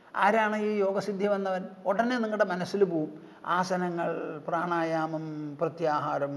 ആരാണ് ഈ യോഗസിദ്ധി വന്നവൻ ഉടനെ നിങ്ങളുടെ മനസ്സിൽ പോവും ആസനങ്ങൾ പ്രാണായാമം പ്രത്യാഹാരം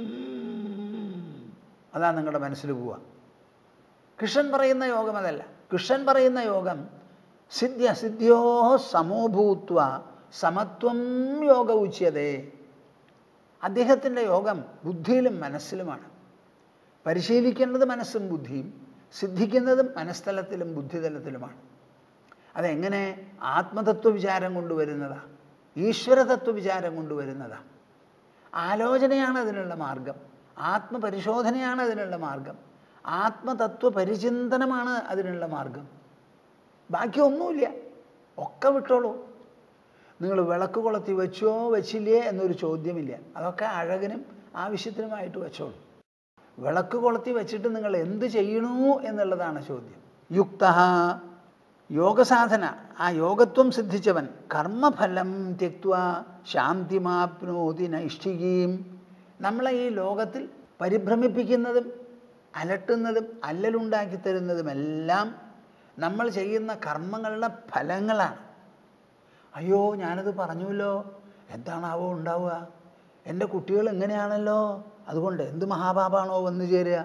അതാ നിങ്ങളുടെ മനസ്സിൽ പോവുക കൃഷ്ണൻ പറയുന്ന യോഗം അതല്ല കൃഷ്ണൻ പറയുന്ന യോഗം സിദ്ധി അസിദ്ധ്യോ സമോഭൂത്വ സമത്വം യോഗ ഉച്യതേ അദ്ദേഹത്തിൻ്റെ യോഗം ബുദ്ധിയിലും മനസ്സിലുമാണ് പരിശീലിക്കേണ്ടത് മനസ്സും ബുദ്ധിയും സിദ്ധിക്കുന്നതും മനസ്ഥലത്തിലും ബുദ്ധിതലത്തിലുമാണ് അതെങ്ങനെ ആത്മതത്വ വിചാരം കൊണ്ടുവരുന്നതാ ഈശ്വരതത്വ വിചാരം കൊണ്ടുവരുന്നതാ ആലോചനയാണ് അതിനുള്ള മാർഗം ആത്മപരിശോധനയാണ് അതിനുള്ള മാർഗം ആത്മതത്വ പരിചിന്തനമാണ് അതിനുള്ള മാർഗം ബാക്കി ഒന്നുമില്ല ഒക്കെ വിട്ടോളൂ നിങ്ങൾ വിളക്ക് കൊളുത്തി വെച്ചോ വെച്ചില്ലേ എന്നൊരു ചോദ്യമില്ല അതൊക്കെ അഴകിനും ആവശ്യത്തിനുമായിട്ട് വെച്ചോളൂ വിളക്ക് കൊളുത്തി വെച്ചിട്ട് നിങ്ങൾ എന്ത് ചെയ്യണു എന്നുള്ളതാണ് ചോദ്യം യുക്ത യോഗസാധന ആ യോഗത്വം സിദ്ധിച്ചവൻ കർമ്മഫലം ത്യക്വ ശാന്തിമാപ്നോതി നൈഷ്ഠികീം നമ്മളെ ഈ ലോകത്തിൽ പരിഭ്രമിപ്പിക്കുന്നതും അലട്ടുന്നതും അല്ലലുണ്ടാക്കി തരുന്നതുമെല്ലാം നമ്മൾ ചെയ്യുന്ന കർമ്മങ്ങളുടെ ഫലങ്ങളാണ് അയ്യോ ഞാനത് പറഞ്ഞുവല്ലോ എന്താണാവോ ഉണ്ടാവുക എൻ്റെ കുട്ടികൾ എങ്ങനെയാണല്ലോ അതുകൊണ്ട് എന്ത് മഹാപാപാണോ വന്നു ചേരുക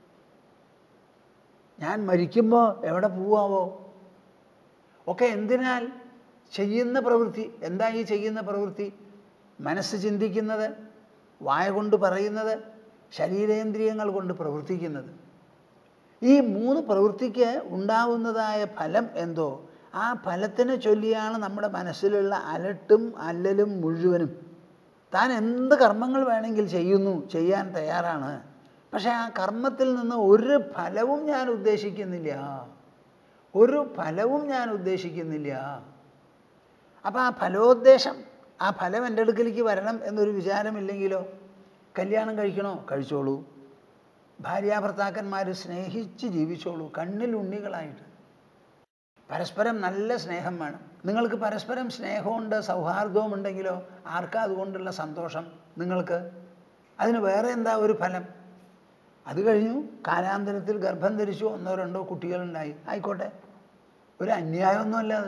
ഞാൻ മരിക്കുമ്പോൾ എവിടെ പോവാവോ ഒക്കെ എന്തിനാൽ ചെയ്യുന്ന പ്രവൃത്തി എന്താ ഈ ചെയ്യുന്ന പ്രവൃത്തി മനസ്സ് ചിന്തിക്കുന്നത് വായ കൊണ്ട് പറയുന്നത് ശരീരേന്ദ്രിയങ്ങൾ കൊണ്ട് പ്രവർത്തിക്കുന്നത് ഈ മൂന്ന് പ്രവൃത്തിക്ക് ഉണ്ടാവുന്നതായ ഫലം എന്തോ ആ ഫലത്തിനെ ചൊല്ലിയാണ് നമ്മുടെ മനസ്സിലുള്ള അലട്ടും അല്ലലും മുഴുവനും താൻ എന്ത് കർമ്മങ്ങൾ വേണമെങ്കിൽ ചെയ്യുന്നു ചെയ്യാൻ തയ്യാറാണ് പക്ഷേ ആ കർമ്മത്തിൽ നിന്ന് ഒരു ഫലവും ഞാൻ ഉദ്ദേശിക്കുന്നില്ല ഒരു ഫലവും ഞാൻ ഉദ്ദേശിക്കുന്നില്ല അപ്പം ആ ഫലോദ്ദേശം ആ ഫലം എൻ്റെ അടുക്കലേക്ക് വരണം എന്നൊരു വിചാരമില്ലെങ്കിലോ കല്യാണം കഴിക്കണോ കഴിച്ചോളൂ ഭാര്യാഭർത്താക്കന്മാർ സ്നേഹിച്ച് ജീവിച്ചോളൂ കണ്ണിൽ ഉണ്ണികളായിട്ട് പരസ്പരം നല്ല സ്നേഹം വേണം നിങ്ങൾക്ക് പരസ്പരം സ്നേഹമുണ്ട് സൗഹാർദ്ദവും ഉണ്ടെങ്കിലോ ആർക്കാ അതുകൊണ്ടുള്ള സന്തോഷം നിങ്ങൾക്ക് അതിന് വേറെ എന്താ ഒരു ഫലം അത് കഴിഞ്ഞു കാലാന്തരത്തിൽ ഗർഭം ധരിച്ചു ഒന്നോ രണ്ടോ കുട്ടികളുണ്ടായി ആയിക്കോട്ടെ ഒരു അന്യായമൊന്നുമല്ല അത്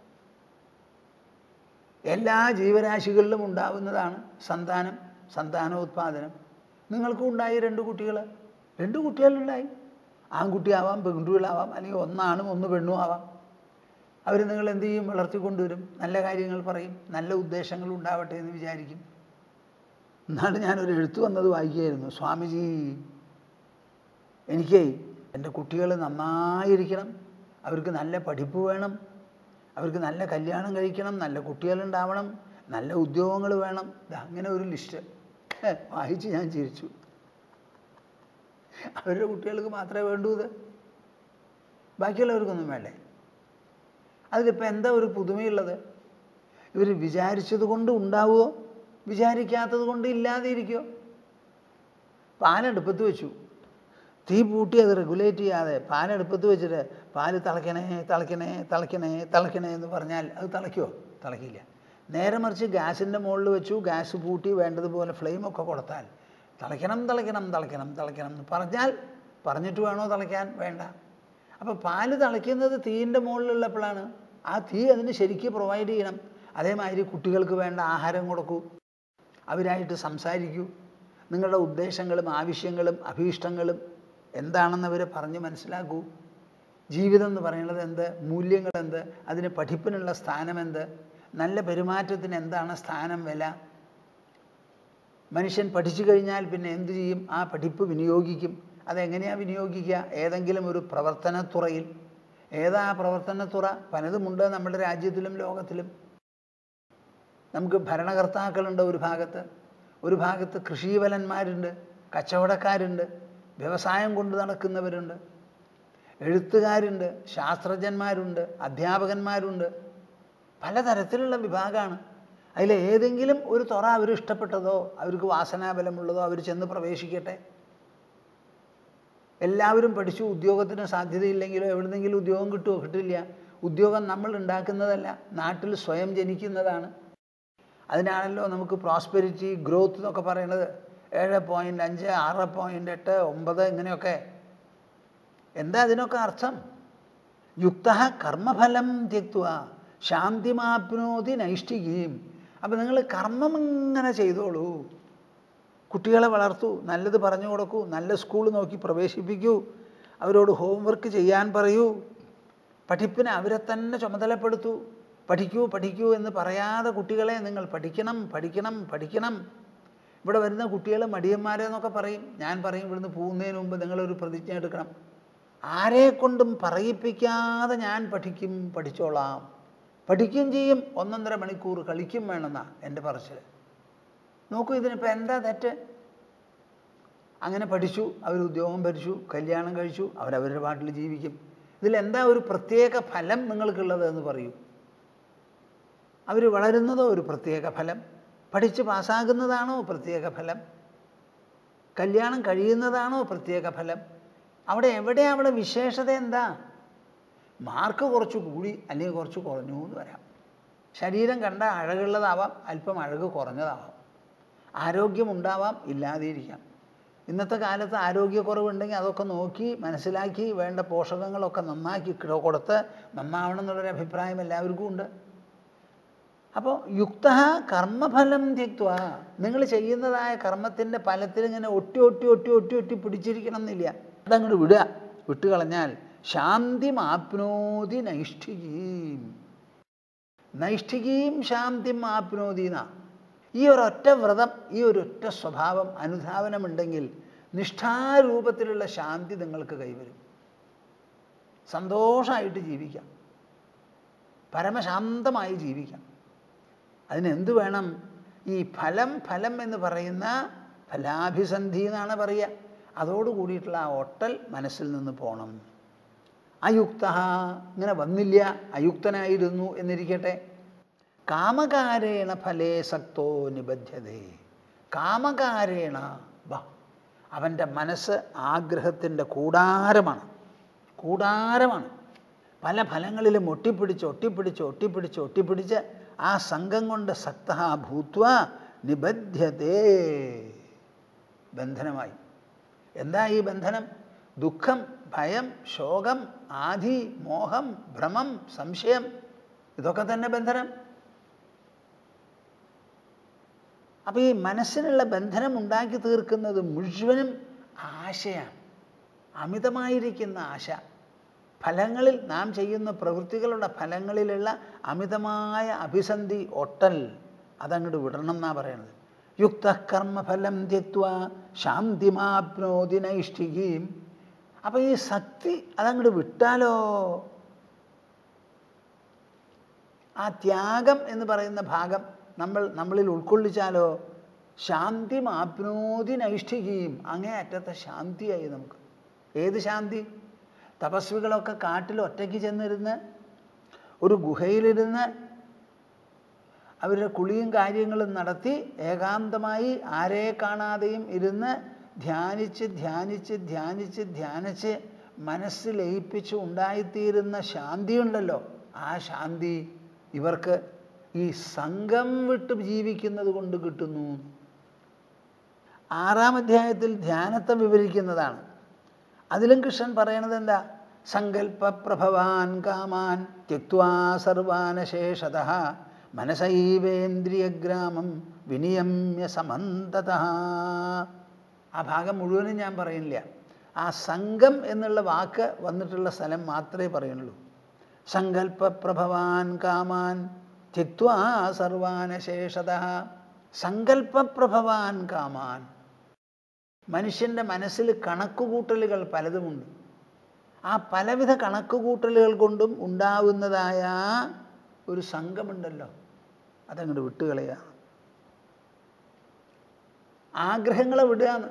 എല്ലാ ജീവരാശികളിലും ഉണ്ടാവുന്നതാണ് സന്താനം സന്താനോത്പാദനം നിങ്ങൾക്കും ഉണ്ടായി രണ്ട് കുട്ടികൾ രണ്ട് കുട്ടികളുണ്ടായി ആൺകുട്ടിയാവാം പെൺകുട്ടികളാവാം അല്ലെങ്കിൽ ഒന്നാണും ഒന്ന് പെണ്ണും ആവാം അവർ നിങ്ങൾ എന്ത് ചെയ്യും വളർത്തിക്കൊണ്ടുവരും നല്ല കാര്യങ്ങൾ പറയും നല്ല ഉദ്ദേശങ്ങൾ ഉണ്ടാവട്ടെ എന്ന് വിചാരിക്കും എന്നാണ് ഞാനൊരു എഴുത്ത് വന്നത് വായിക്കുകയായിരുന്നു സ്വാമിജി എനിക്ക് എൻ്റെ കുട്ടികൾ നന്നായിരിക്കണം അവർക്ക് നല്ല പഠിപ്പ് വേണം അവർക്ക് നല്ല കല്യാണം കഴിക്കണം നല്ല കുട്ടികളുണ്ടാവണം നല്ല ഉദ്യോഗങ്ങൾ വേണം ദാ അങ്ങനെ ഒരു ലിസ്റ്റ് വായിച്ച് ഞാൻ ചിരിച്ചു അവരുടെ കുട്ടികൾക്ക് മാത്രമേ വേണ്ടൂ ഇത് ബാക്കിയുള്ളവർക്കൊന്നും വേണ്ടേ അതിലിപ്പോൾ എന്താ ഒരു പുതുമയുള്ളത് ഇവർ വിചാരിച്ചത് കൊണ്ട് ഉണ്ടാവുമോ വിചാരിക്കാത്തത് കൊണ്ട് ഇല്ലാതെ ഇരിക്കുമോ പാലെടുപ്പത്ത് വെച്ചു തീ പൂട്ടി അത് റെഗുലേറ്റ് ചെയ്യാതെ പാലെടുപ്പത്ത് വെച്ചിട്ട് പാല് തിളയ്ക്കണേ തിളയ്ക്കണേ തിളയ്ക്കണേ തിളയ്ക്കണേ എന്ന് പറഞ്ഞാൽ അത് തിളയ്ക്കുമോ തിളയ്ക്കില്ല നേരെ മറിച്ച് ഗ്യാസിൻ്റെ മുകളിൽ വെച്ചു ഗ്യാസ് പൂട്ടി വേണ്ടതുപോലെ ഫ്ലെയിമൊക്കെ കൊടുത്താൽ തിളയ്ക്കണം തിളയ്ക്കണം തിളയ്ക്കണം തിളയ്ക്കണം എന്ന് പറഞ്ഞാൽ പറഞ്ഞിട്ട് വേണോ തിളയ്ക്കാൻ വേണ്ട അപ്പോൾ പാല് തിളയ്ക്കുന്നത് തീയിൻ്റെ മുകളിലുള്ളപ്പോഴാണ് ആ തീ അതിന് ശരിക്ക് പ്രൊവൈഡ് ചെയ്യണം അതേമാതിരി കുട്ടികൾക്ക് വേണ്ട ആഹാരം കൊടുക്കൂ അവരായിട്ട് സംസാരിക്കൂ നിങ്ങളുടെ ഉദ്ദേശങ്ങളും ആവശ്യങ്ങളും അഭീഷ്ടങ്ങളും എന്താണെന്ന് അവർ പറഞ്ഞ് മനസ്സിലാക്കൂ ജീവിതം എന്ന് പറയുന്നത് എന്ത് മൂല്യങ്ങൾ എന്ത് അതിന് പഠിപ്പിനുള്ള സ്ഥാനം എന്ത് നല്ല പെരുമാറ്റത്തിന് എന്താണ് സ്ഥാനം വില മനുഷ്യൻ പഠിച്ചു കഴിഞ്ഞാൽ പിന്നെ എന്ത് ചെയ്യും ആ പഠിപ്പ് വിനിയോഗിക്കും അതെങ്ങനെയാണ് വിനിയോഗിക്കുക ഏതെങ്കിലും ഒരു പ്രവർത്തനത്തുറയിൽ ഏതാ ആ പ്രവർത്തനത്തുറ പലതുമുണ്ട് നമ്മുടെ രാജ്യത്തിലും ലോകത്തിലും നമുക്ക് ഭരണകർത്താക്കളുണ്ട് ഒരു ഭാഗത്ത് ഒരു ഭാഗത്ത് കൃഷീവലന്മാരുണ്ട് കച്ചവടക്കാരുണ്ട് വ്യവസായം കൊണ്ട് നടക്കുന്നവരുണ്ട് എഴുത്തുകാരുണ്ട് ശാസ്ത്രജ്ഞന്മാരുണ്ട് അധ്യാപകന്മാരുണ്ട് പലതരത്തിലുള്ള വിഭാഗമാണ് അതിൽ ഏതെങ്കിലും ഒരു തുറ അവർ ഇഷ്ടപ്പെട്ടതോ അവർക്ക് വാസനാബലമുള്ളതോ അവർ ചെന്ന് പ്രവേശിക്കട്ടെ എല്ലാവരും പഠിച്ചു ഉദ്യോഗത്തിന് സാധ്യതയില്ലെങ്കിലോ എവിടുന്നെങ്കിലും ഉദ്യോഗം കിട്ടുമോ കിട്ടില്ല ഉദ്യോഗം നമ്മൾ ഉണ്ടാക്കുന്നതല്ല നാട്ടിൽ സ്വയം ജനിക്കുന്നതാണ് അതിനാണല്ലോ നമുക്ക് പ്രോസ്പെരിറ്റി ഗ്രോത്ത് എന്നൊക്കെ പറയുന്നത് ഏഴ് പോയിൻ്റ് അഞ്ച് ആറ് പോയിൻ്റ് എട്ട് ഒമ്പത് ഇങ്ങനെയൊക്കെ എന്താ അതിനൊക്കെ അർത്ഥം യുക്ത കർമ്മഫലം ത്യക്വ ശാന്തിമാപ്നോതി നൈഷ്ഠികയും അപ്പം നിങ്ങൾ കർമ്മം ഇങ്ങനെ ചെയ്തോളൂ കുട്ടികളെ വളർത്തൂ നല്ലത് പറഞ്ഞു കൊടുക്കൂ നല്ല സ്കൂൾ നോക്കി പ്രവേശിപ്പിക്കൂ അവരോട് ഹോംവർക്ക് ചെയ്യാൻ പറയൂ പഠിപ്പിന് അവരെ തന്നെ ചുമതലപ്പെടുത്തൂ പഠിക്കൂ പഠിക്കൂ എന്ന് പറയാതെ കുട്ടികളെ നിങ്ങൾ പഠിക്കണം പഠിക്കണം പഠിക്കണം ഇവിടെ വരുന്ന കുട്ടികൾ മടിയന്മാരെന്നൊക്കെ പറയും ഞാൻ പറയും ഇവിടുന്ന് പോകുന്നതിന് മുമ്പ് നിങ്ങളൊരു പ്രതിജ്ഞ എടുക്കണം ആരെ കൊണ്ടും പറയിപ്പിക്കാതെ ഞാൻ പഠിക്കും പഠിച്ചോളാം പഠിക്കുകയും ചെയ്യും ഒന്നൊന്നര മണിക്കൂർ കളിക്കും വേണമെന്നാ എൻ്റെ പറച്ചിൽ നോക്കൂ ഇതിനിപ്പോൾ എന്താ തെറ്റ് അങ്ങനെ പഠിച്ചു അവർ ഉദ്യോഗം ഭരിച്ചു കല്യാണം കഴിച്ചു അവരവരുടെ പാട്ടിൽ ജീവിക്കും ഇതിലെന്താ ഒരു പ്രത്യേക ഫലം നിങ്ങൾക്കുള്ളത് എന്ന് പറയൂ അവർ വളരുന്നതോ ഒരു പ്രത്യേക ഫലം പഠിച്ച് പാസ്സാകുന്നതാണോ പ്രത്യേക ഫലം കല്യാണം കഴിയുന്നതാണോ പ്രത്യേക ഫലം അവിടെ എവിടെ അവിടെ വിശേഷത എന്താ മാർക്ക് കുറച്ച് കൂടി അല്ലെങ്കിൽ കുറച്ച് കുറഞ്ഞു എന്ന് വരാം ശരീരം കണ്ട അഴകുള്ളതാവാം അല്പം അഴക് കുറഞ്ഞതാവാം ആരോഗ്യമുണ്ടാവാം ഇല്ലാതെയിരിക്കാം ഇന്നത്തെ കാലത്ത് ആരോഗ്യക്കുറവുണ്ടെങ്കിൽ അതൊക്കെ നോക്കി മനസ്സിലാക്കി വേണ്ട പോഷകങ്ങളൊക്കെ നന്നാക്കി കിട- കൊടുത്ത് നന്നാവണം എന്നുള്ളൊരു അഭിപ്രായം എല്ലാവർക്കും ഉണ്ട് അപ്പോൾ യുക്ത കർമ്മഫലം ത്യക്വ നിങ്ങൾ ചെയ്യുന്നതായ കർമ്മത്തിൻ്റെ ഫലത്തിൽ ഇങ്ങനെ ഒട്ടി ഒട്ടി ഒട്ടി ഒട്ടി ഒട്ടി പിടിച്ചിരിക്കണം എന്നില്ല അതങ്ങോട്ട് വിടുക വിട്ട് കളഞ്ഞാൽ ശാന്തി ആപ്നോതി നൈഷ്ഠികീം നൈഷ്ഠികീം ശാന്തിം ആപ്നോതിന ഈ ഒരൊറ്റ വ്രതം ഈ ഒരൊറ്റ സ്വഭാവം അനുധാവനമുണ്ടെങ്കിൽ നിഷ്ഠാരൂപത്തിലുള്ള ശാന്തി നിങ്ങൾക്ക് കൈവരും സന്തോഷമായിട്ട് ജീവിക്കാം പരമശാന്തമായി ജീവിക്കാം അതിനെന്ത് വേണം ഈ ഫലം ഫലം എന്ന് പറയുന്ന ഫലാഭിസന്ധി എന്നാണ് പറയുക അതോട് കൂടിയിട്ടുള്ള ആ ഒട്ടൽ മനസ്സിൽ നിന്ന് പോകണം അയുക്ത ഇങ്ങനെ വന്നില്ല അയുക്തനായിരുന്നു എന്നിരിക്കട്ടെ കാമകാരേണ ഫലേ സക്തോ നിബദ്ധ്യതേ കാമകാരേണ വാ അവൻ്റെ മനസ്സ് ആഗ്രഹത്തിൻ്റെ കൂടാരമാണ് കൂടാരമാണ് പല ഫലങ്ങളിലും ഒട്ടിപ്പിടിച്ച് ഒട്ടിപ്പിടിച്ച് ഒട്ടിപ്പിടിച്ച് ഒട്ടിപ്പിടിച്ച് ആ സംഘം കൊണ്ട് സക്ത ഭൂത്വ നിബദ്ധ്യതേ ബന്ധനമായി എന്താ ഈ ബന്ധനം ദുഃഖം ഭയം ശോകം ആധി മോഹം ഭ്രമം സംശയം ഇതൊക്കെ തന്നെ ബന്ധനം അപ്പം ഈ മനസ്സിനുള്ള ബന്ധനം ഉണ്ടാക്കി തീർക്കുന്നത് മുഴുവനും ആശയാണ് അമിതമായിരിക്കുന്ന ആശ ഫലങ്ങളിൽ നാം ചെയ്യുന്ന പ്രവൃത്തികളുടെ ഫലങ്ങളിലുള്ള അമിതമായ അഭിസന്ധി ഒട്ടൽ അതങ്ങോട്ട് വിടണം എന്നാണ് പറയണത് യുക്ത കർമ്മഫലം ത്യക്വ ശാന്തിമാപ്നോതി നൈഷ്ഠികീം അപ്പം ഈ ശക്തി അതങ്ങോട്ട് വിട്ടാലോ ആ ത്യാഗം എന്ന് പറയുന്ന ഭാഗം നമ്മൾ നമ്മളിൽ ഉൾക്കൊള്ളിച്ചാലോ ശാന്തി മാപ്നോതി നൈഷ്ഠികയും അങ്ങേ അറ്റത്തെ ശാന്തിയായി നമുക്ക് ഏത് ശാന്തി തപസ്വികളൊക്കെ കാട്ടിൽ ഒറ്റയ്ക്ക് ചെന്നിരുന്ന് ഒരു ഗുഹയിലിരുന്ന് അവരുടെ കുളിയും കാര്യങ്ങളും നടത്തി ഏകാന്തമായി ആരെ കാണാതെയും ഇരുന്ന് ധ്യാനിച്ച് ധ്യാനിച്ച് ധ്യാനിച്ച് ധ്യാനിച്ച് മനസ്സ് ലയിപ്പിച്ച് ഉണ്ടായിത്തീരുന്ന ശാന്തിയുണ്ടല്ലോ ആ ശാന്തി ഇവർക്ക് ഈ സംഘം വിട്ട് ജീവിക്കുന്നത് കൊണ്ട് കിട്ടുന്നു ആറാം അധ്യായത്തിൽ ധ്യാനത്തെ വിവരിക്കുന്നതാണ് അതിലും കൃഷ്ണൻ പറയണത് എന്താ സങ്കല്പപ്രഭവാൻ കാമാൻ ത്യക്വാ സർവാനശേഷത മനസൈവേന്ദ്രിയഗ്രാമം വിനിയമ്യ സമന്തത ആ ഭാഗം മുഴുവനും ഞാൻ പറയുന്നില്ല ആ സംഘം എന്നുള്ള വാക്ക് വന്നിട്ടുള്ള സ്ഥലം മാത്രമേ പറയുന്നുള്ളൂ സങ്കല്പപ്രഭവാൻ കാമാൻ ത്യക്വാ സർവാനശേഷത സങ്കല്പപ്രഭവാൻ കാമാൻ മനുഷ്യൻ്റെ മനസ്സിൽ കണക്കുകൂട്ടലുകൾ പലതുമുണ്ട് ആ പലവിധ കണക്കുകൂട്ടലുകൾ കൊണ്ടും ഉണ്ടാവുന്നതായ ഒരു സംഘമുണ്ടല്ലോ അതങ്ങോട്ട് വിട്ടുകളയുക ആഗ്രഹങ്ങളെ വിടുകയാണ്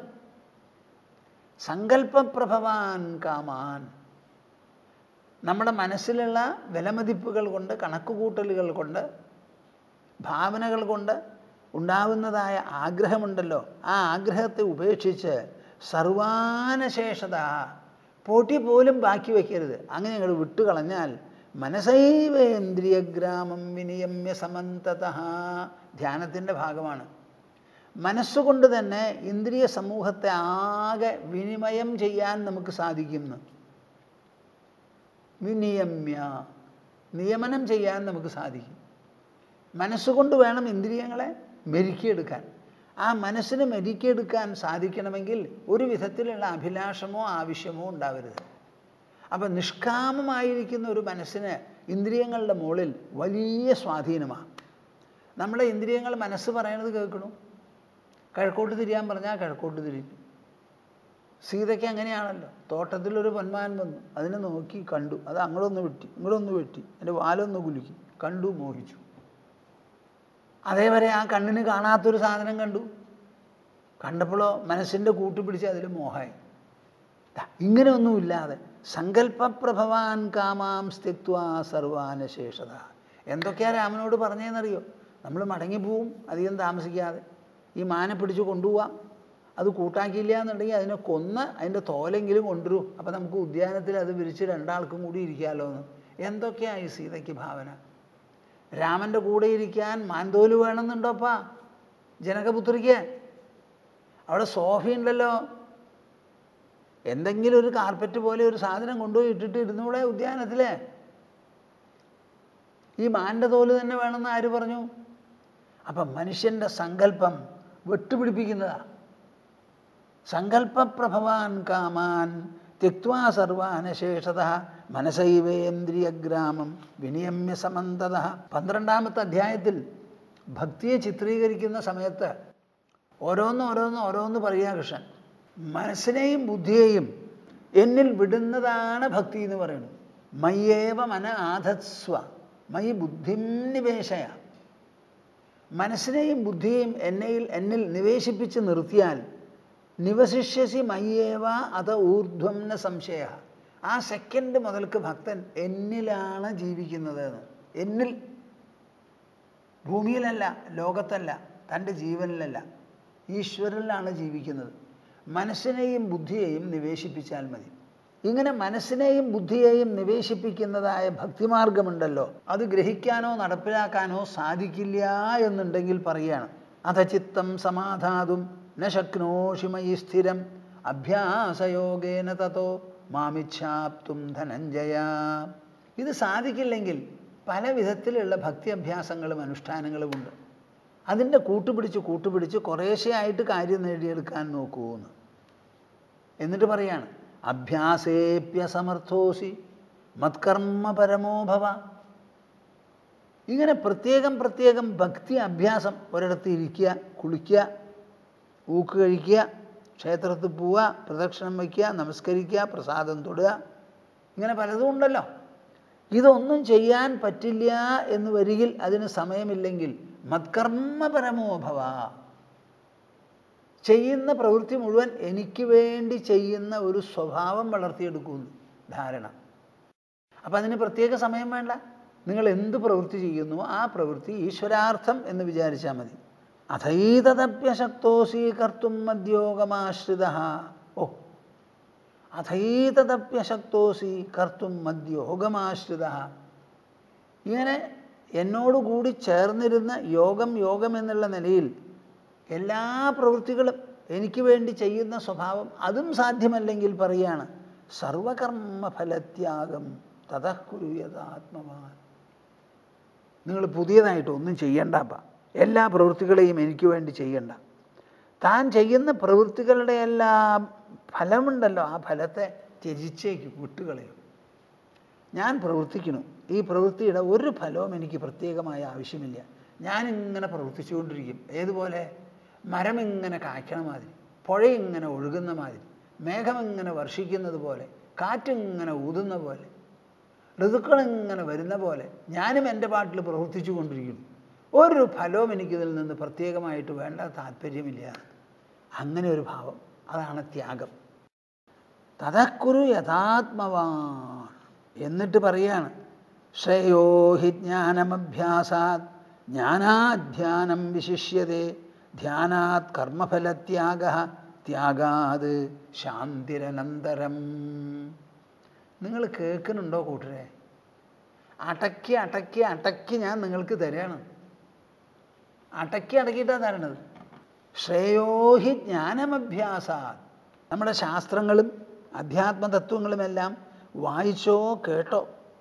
സങ്കല്പപ്രഭവാൻ കാമാൻ നമ്മുടെ മനസ്സിലുള്ള വിലമതിപ്പുകൾ കൊണ്ട് കണക്കുകൂട്ടലുകൾ കൊണ്ട് ഭാവനകൾ കൊണ്ട് ഉണ്ടാവുന്നതായ ആഗ്രഹമുണ്ടല്ലോ ആ ആഗ്രഹത്തെ ഉപേക്ഷിച്ച് സർവാനശേഷത പോട്ടി പോലും ബാക്കി വയ്ക്കരുത് അങ്ങനെ ഞങ്ങൾ വിട്ടുകളഞ്ഞാൽ മനസൈവേന്ദ്രിയഗ്രാമം വിനിയമ്യ സമന്തത ധ്യാനത്തിൻ്റെ ഭാഗമാണ് മനസ്സുകൊണ്ട് തന്നെ ഇന്ദ്രിയ സമൂഹത്തെ ആകെ വിനിമയം ചെയ്യാൻ നമുക്ക് സാധിക്കുന്നു വിനിയമ്യ നിയമനം ചെയ്യാൻ നമുക്ക് സാധിക്കും മനസ്സുകൊണ്ട് വേണം ഇന്ദ്രിയങ്ങളെ മെരുക്കിയെടുക്കാൻ ആ മനസ്സിന് മെരുക്കിയെടുക്കാൻ സാധിക്കണമെങ്കിൽ ഒരു വിധത്തിലുള്ള അഭിലാഷമോ ആവശ്യമോ ഉണ്ടാവരുത് അപ്പം നിഷ്കാമമായിരിക്കുന്ന ഒരു മനസ്സിന് ഇന്ദ്രിയങ്ങളുടെ മുകളിൽ വലിയ സ്വാധീനമാണ് നമ്മളെ ഇന്ദ്രിയങ്ങൾ മനസ്സ് പറയണത് കേൾക്കണു കിഴക്കോട്ട് തിരിയാൻ പറഞ്ഞാൽ കിഴക്കോട്ട് തിരിഞ്ഞു സീതയ്ക്ക് അങ്ങനെയാണല്ലോ തോട്ടത്തിലൊരു പൊന്മാൻ വന്നു അതിനെ നോക്കി കണ്ടു അത് അങ്ങോട്ടൊന്ന് വെട്ടി ഇങ്ങോട്ടൊന്ന് വെട്ടി എൻ്റെ വാലൊന്ന് കുലുക്കി കണ്ടു മോഹിച്ചു അതേവരെ ആ കണ്ണിന് കാണാത്തൊരു സാധനം കണ്ടു കണ്ടപ്പോഴോ മനസ്സിൻ്റെ കൂട്ടുപിടിച്ച് അതിൽ മോഹമായി ദാ, ഇങ്ങനെയൊന്നുമില്ലാതെ സങ്കല്പപ്രഭവാൻ കാമാം സ്ഥിത്വ സർവാനശേഷത എന്തൊക്കെയാ രാമനോട് പറഞ്ഞതെന്നറിയോ നമ്മൾ മടങ്ങിപ്പോവും അധികം താമസിക്കാതെ ഈ മാനെ പിടിച്ച് കൊണ്ടുപോവാം അത് കൂട്ടാക്കിയില്ല എന്നുണ്ടെങ്കിൽ അതിനെ കൊന്ന് അതിൻ്റെ തോലെങ്കിലും കൊണ്ടുവരൂ അപ്പം നമുക്ക് ഉദ്യാനത്തിൽ അത് വിരിച്ച് രണ്ടാൾക്കും കൂടി ഇരിക്കാമല്ലോ എന്ന് എന്തൊക്കെയായി സീതയ്ക്ക് ഭാവന രാമൻ്റെ കൂടെ ഇരിക്കാൻ മാൻതോല് വേണമെന്നുണ്ടോപ്പാ ജനകപുത്രിക്ക് അവിടെ സോഫയുണ്ടല്ലോ എന്തെങ്കിലും ഒരു കാർപ്പറ്റ് പോലെ ഒരു സാധനം കൊണ്ടുപോയി ഇട്ടിട്ട് ഇരുന്നൂടെ ഉദ്യാനത്തിൽ ഈ മാൻ്റെ തോല് തന്നെ വേണമെന്ന് ആര് പറഞ്ഞു അപ്പം മനുഷ്യൻ്റെ സങ്കല്പം വെട്ടുപിടിപ്പിക്കുന്നതാ സങ്കല്പപ്രഭവാൻ കാമാൻ ത്യക്വാ സർവാനശേഷത മനസൈവേന്ദ്രിയഗ്രാമം വിനിയമ്യ സമന്തത പന്ത്രണ്ടാമത്തെ അധ്യായത്തിൽ ഭക്തിയെ ചിത്രീകരിക്കുന്ന സമയത്ത് ഓരോന്ന് ഓരോന്ന് ഓരോന്ന് പറയുക കൃഷ്ണൻ മനസ്സിനെയും ബുദ്ധിയെയും എന്നിൽ വിടുന്നതാണ് ഭക്തി എന്ന് പറയുന്നത് മയ്യേവ മന ആധത്സ്വ മൈ ബുദ്ധിം നിവേശയ മനസ്സിനെയും ബുദ്ധിയെയും എന്നയിൽ എന്നിൽ നിവേശിപ്പിച്ച് നിർത്തിയാൽ നിവശിഷ്യസി മയ്യേവ അത ഊർധ്വം ന സംശയ ആ സെക്കൻഡ് മുതൽക്ക് ഭക്തൻ എന്നിലാണ് ജീവിക്കുന്നത് എന്ന്. എന്നിൽ ഭൂമിയിലല്ല ലോകത്തല്ല തൻ്റെ ജീവനിലല്ല ഈശ്വരനിലാണ് ജീവിക്കുന്നത് മനസ്സിനെയും ബുദ്ധിയെയും നിവേശിപ്പിച്ചാൽ മതി ഇങ്ങനെ മനസ്സിനെയും ബുദ്ധിയെയും നിവേശിപ്പിക്കുന്നതായ ഭക്തിമാർഗമുണ്ടല്ലോ അത് ഗ്രഹിക്കാനോ നടപ്പിലാക്കാനോ സാധിക്കില്ല എന്നുണ്ടെങ്കിൽ പറയുകയാണ് അധചിത്തം സമാധാതും ന ശക്നോഷി മയി സ്ഥിരം അഭ്യാസയോഗേന തതോ മാമിച്ഛാപ്തും ധനഞ്ജയ ഇത് സാധിക്കില്ലെങ്കിൽ പല വിധത്തിലുള്ള ഭക്തി അഭ്യാസങ്ങളും അനുഷ്ഠാനങ്ങളുമുണ്ട് അതിൻ്റെ കൂട്ടുപിടിച്ച് കൂട്ടുപിടിച്ച് കുറേശ്ശെയായിട്ട് കാര്യം നേടിയെടുക്കാൻ നോക്കൂ എന്ന് എന്നിട്ട് പറയാണ് അഭ്യാസേപ്യസമർത്ഥോസി മത്കർമ്മ പരമോ ഭവ ഇങ്ങനെ പ്രത്യേകം പ്രത്യേകം ഭക്തി അഭ്യാസം ഒരിടത്ത് ഇരിക്കുക കുളിക്കുക ഊക്ക് കഴിക്കുക ക്ഷേത്രത്തിൽ പോവുക പ്രദക്ഷിണം വയ്ക്കുക നമസ്കരിക്കുക പ്രസാദം തൊടുക ഇങ്ങനെ പലതും ഉണ്ടല്ലോ ഇതൊന്നും ചെയ്യാൻ പറ്റില്ല എന്ന് വരികിൽ അതിന് സമയമില്ലെങ്കിൽ മത്കർമ്മപരമോ ഭവ ചെയ്യുന്ന പ്രവൃത്തി മുഴുവൻ എനിക്ക് വേണ്ടി ചെയ്യുന്ന ഒരു സ്വഭാവം വളർത്തിയെടുക്കുന്നു ധാരണ അപ്പം അതിന് പ്രത്യേക സമയം വേണ്ട നിങ്ങൾ എന്ത് പ്രവൃത്തി ചെയ്യുന്നു ആ പ്രവൃത്തി ഈശ്വരാർത്ഥം എന്ന് വിചാരിച്ചാൽ മതി അഥൈതദപ്യശക്തോസി കർത്തും മദ്യോഗമാശ്രിത ഓ അഥൈതദപ്യശക്തോസി കർത്തും മദ്യോഗമാശ്രിത ഇങ്ങനെ എന്നോടുകൂടി ചേർന്നിരുന്ന യോഗം യോഗം എന്നുള്ള നിലയിൽ എല്ലാ പ്രവൃത്തികളും എനിക്ക് വേണ്ടി ചെയ്യുന്ന സ്വഭാവം അതും സാധ്യമല്ലെങ്കിൽ പറയാണ് സർവകർമ്മഫലത്യാഗം തതഃകുരുയതാത്മവാൻ നിങ്ങൾ പുതിയതായിട്ട് ഒന്നും ചെയ്യണ്ടപ്പ എല്ലാ പ്രവൃത്തികളെയും എനിക്ക് വേണ്ടി ചെയ്യണ്ട താൻ ചെയ്യുന്ന പ്രവൃത്തികളുടെ എല്ലാം ഫലമുണ്ടല്ലോ ആ ഫലത്തെ ത്യജിച്ചേക്ക് വിട്ടുകളയും ഞാൻ പ്രവർത്തിക്കുന്നു ഈ പ്രവൃത്തിയുടെ ഒരു ഫലവും എനിക്ക് പ്രത്യേകമായ ആവശ്യമില്ല ഞാനിങ്ങനെ പ്രവർത്തിച്ചുകൊണ്ടിരിക്കും ഏതുപോലെ മരം ഇങ്ങനെ കായ്ക്കണ മാതിരി പുഴ ഇങ്ങനെ ഒഴുകുന്ന മാതിരി മേഘം ഇങ്ങനെ വർഷിക്കുന്നത് പോലെ കാറ്റിങ്ങനെ ഊതുന്ന പോലെ ഋതുക്കൾ ഇങ്ങനെ വരുന്ന പോലെ ഞാനും എൻ്റെ പാട്ടിൽ പ്രവർത്തിച്ചു കൊണ്ടിരിക്കുന്നു ഒരു ഫലവും എനിക്കിതിൽ നിന്ന് പ്രത്യേകമായിട്ട് വേണ്ട താല്പര്യമില്ല അങ്ങനെ ഒരു ഭാവം അതാണ് ത്യാഗം തതക്കുരു യഥാത്മവാൻ എന്നിട്ട് പറയാണ് ശ്രേയോ ഹി ജ്ഞാനമഭ്യാസാത് ജ്ഞാനാധ്യാനം വിശിഷ്യതേ ധ്യാനാത് കർമ്മഫലത്യാഗ ത്യാഗാത് ശാന്തിരനന്തരം നിങ്ങൾ കേൾക്കുന്നുണ്ടോ കൂട്ടരെ അടക്കി അടക്കി അടക്കി ഞാൻ നിങ്ങൾക്ക് തരാണ് അടക്കി അടക്കിയിട്ടാണ് തരണത് ശ്രേയോഹി ജ്ഞാനമഭ്യാസാത് നമ്മുടെ ശാസ്ത്രങ്ങളും അധ്യാത്മതത്വങ്ങളുമെല്ലാം വായിച്ചോ കേട്ടോ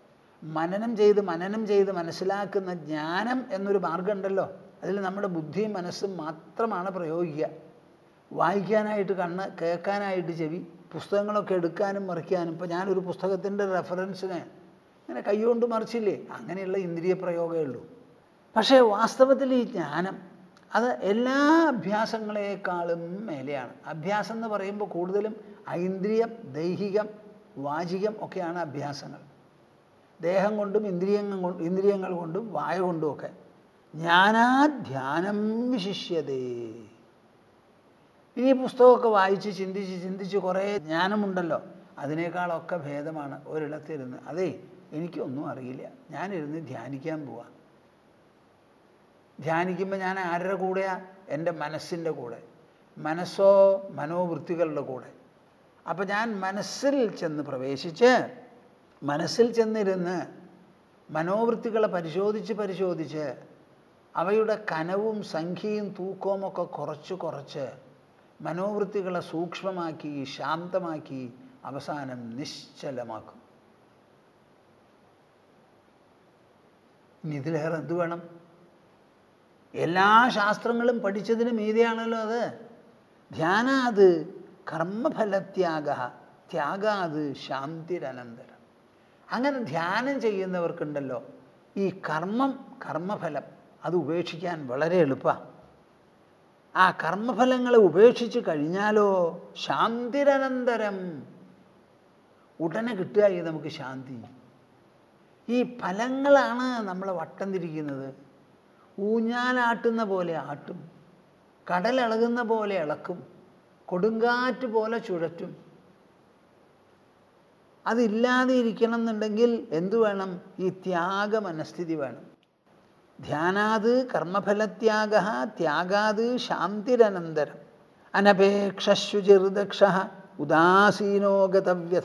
മനനം ചെയ്ത് മനനം ചെയ്ത് മനസ്സിലാക്കുന്ന ജ്ഞാനം എന്നൊരു മാർഗമുണ്ടല്ലോ അതിൽ നമ്മുടെ ബുദ്ധിയും മനസ്സും മാത്രമാണ് പ്രയോഗിക്കുക വായിക്കാനായിട്ട് കണ്ണ് കേൾക്കാനായിട്ട് ചെവി പുസ്തകങ്ങളൊക്കെ എടുക്കാനും മറിക്കാനും ഇപ്പോൾ ഞാനൊരു പുസ്തകത്തിൻ്റെ റെഫറൻസിന് ഇങ്ങനെ കൈകൊണ്ട് മറിച്ചില്ലേ അങ്ങനെയുള്ള ഇന്ദ്രിയ പ്രയോഗമേ ഉള്ളൂ പക്ഷേ വാസ്തവത്തിൽ ഈ ജ്ഞാനം അത് എല്ലാ അഭ്യാസങ്ങളെക്കാളും മേലെയാണ് അഭ്യാസം എന്ന് പറയുമ്പോൾ കൂടുതലും ഐന്ദ്രിയം ദൈഹികം വാചികം ഒക്കെയാണ് അഭ്യാസങ്ങൾ ദേഹം കൊണ്ടും ഇന്ദ്രിയങ്ങൾ കൊണ്ടും ഇന്ദ്രിയങ്ങൾ കൊണ്ടും വായ കൊണ്ടും ഒക്കെ ജ്ഞാനാധ്യാനം വിശിഷ്യതേ ഇനി ഈ പുസ്തകമൊക്കെ വായിച്ച് ചിന്തിച്ച് ചിന്തിച്ച് കുറേ ജ്ഞാനമുണ്ടല്ലോ അതിനേക്കാളൊക്കെ ഭേദമാണ് ഒരിടത്തിരുന്ന് അതേ എനിക്കൊന്നും അറിയില്ല ഞാനിരുന്ന് ധ്യാനിക്കാൻ പോവാ ധ്യാനിക്കുമ്പോൾ ഞാൻ ആരുടെ കൂടെയാ എൻ്റെ മനസ്സിൻ്റെ കൂടെ മനസ്സോ മനോവൃത്തികളുടെ കൂടെ അപ്പം ഞാൻ മനസ്സിൽ ചെന്ന് പ്രവേശിച്ച് മനസ്സിൽ ചെന്നിരുന്ന് മനോവൃത്തികളെ പരിശോധിച്ച് പരിശോധിച്ച് അവയുടെ കനവും സംഖ്യയും തൂക്കവും ഒക്കെ കുറച്ച് കുറച്ച് മനോവൃത്തികളെ സൂക്ഷ്മമാക്കി ശാന്തമാക്കി അവസാനം നിശ്ചലമാക്കും ഇനി ഇതിലേറെ എന്ത് വേണം എല്ലാ ശാസ്ത്രങ്ങളും പഠിച്ചതിന് മീതെയാണല്ലോ അത് ധ്യാനാത് കർമ്മഫലത്യാഗ ത്യാഗാത് ശാന്തിരനന്തരം അങ്ങനെ ധ്യാനം ചെയ്യുന്നവർക്കുണ്ടല്ലോ ഈ കർമ്മം കർമ്മഫലം അത് ഉപേക്ഷിക്കാൻ വളരെ എളുപ്പമാണ് ആ കർമ്മഫലങ്ങളെ ഉപേക്ഷിച്ച് കഴിഞ്ഞാലോ ശാന്തിരനന്തരം ഉടനെ കിട്ടുക ഈ നമുക്ക് ശാന്തി ഈ ഫലങ്ങളാണ് നമ്മളെ വട്ടം തിരിക്കുന്നത് ഊഞ്ഞാലാട്ടുന്ന പോലെ ആട്ടും കടലിളകുന്ന പോലെ ഇളക്കും കൊടുങ്കാറ്റ് പോലെ ചുഴറ്റും അതില്ലാതെ ഇരിക്കണം എന്നുണ്ടെങ്കിൽ എന്തു വേണം ഈ ത്യാഗ മനസ്ഥിതി വേണം ധ്യാനാത് കർമ്മഫലത്യാഗ ത്യാഗാത് ശാന്തിരനന്തരം അനപേക്ഷശുചിർദക്ഷ ഉദാസീനോ ഗതവ്യഥ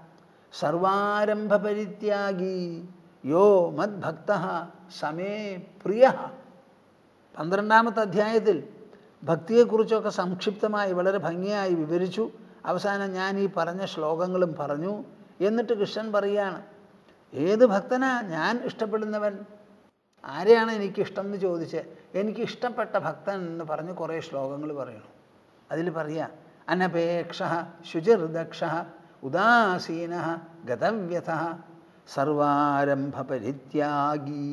സർവാരംഭപരിത്യാഗി യോ മദ്ഭക്ത സമേ പ്രിയ പന്ത്രണ്ടാമത്തെ അധ്യായത്തിൽ ഭക്തിയെക്കുറിച്ചൊക്കെ സംക്ഷിപ്തമായി വളരെ ഭംഗിയായി വിവരിച്ചു അവസാനം ഞാൻ ഈ പറഞ്ഞ ശ്ലോകങ്ങളും പറഞ്ഞു എന്നിട്ട് കൃഷ്ണൻ പറയുകയാണ് ഏത് ഭക്തനാ ഞാൻ ഇഷ്ടപ്പെടുന്നവൻ ആരെയാണ് എനിക്കിഷ്ടം എന്ന് ചോദിച്ച് എനിക്ക് ഇഷ്ടപ്പെട്ട ഭക്തൻ എന്ന് പറഞ്ഞ് കുറേ ശ്ലോകങ്ങൾ പറയണം അതിൽ പറയാ അനപേക്ഷ ശുചിർദക്ഷ ഉദാസീന ഗതവ്യഥ സർവാരംഭ പരിത്യാഗീ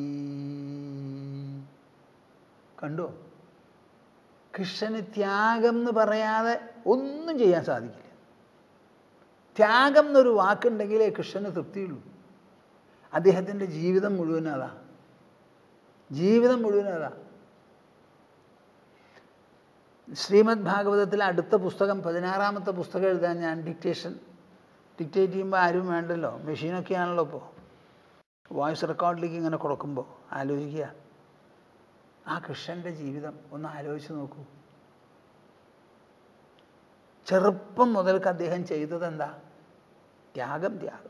കണ്ടോ കൃഷ്ണന് ത്യാഗം എന്ന് പറയാതെ ഒന്നും ചെയ്യാൻ സാധിക്കില്ല ത്യാഗം എന്നൊരു വാക്കുണ്ടെങ്കിലേ കൃഷ്ണന് തൃപ്തിയുള്ളൂ അദ്ദേഹത്തിൻ്റെ ജീവിതം മുഴുവൻ അതാ ജീവിതം മുഴുവൻ അതാ ശ്രീമദ് ഭാഗവതത്തിലെ അടുത്ത പുസ്തകം പതിനാറാമത്തെ പുസ്തകം എഴുതാൻ ഞാൻ ഡിക്റ്റേഷൻ ഡിക്റ്റേറ്റ് ചെയ്യുമ്പോൾ ആരും വേണ്ടല്ലോ മെഷീനൊക്കെ ആണല്ലോ ഇപ്പോൾ വോയിസ് റെക്കോർഡിലേക്ക് ഇങ്ങനെ കൊടുക്കുമ്പോൾ ആലോചിക്കുക ആ കൃഷ്ണൻ്റെ ജീവിതം ഒന്ന് ആലോചിച്ച് നോക്കൂ ചെറുപ്പം മുതൽക്ക് അദ്ദേഹം ചെയ്തത് എന്താ ത്യാഗം ത്യാഗം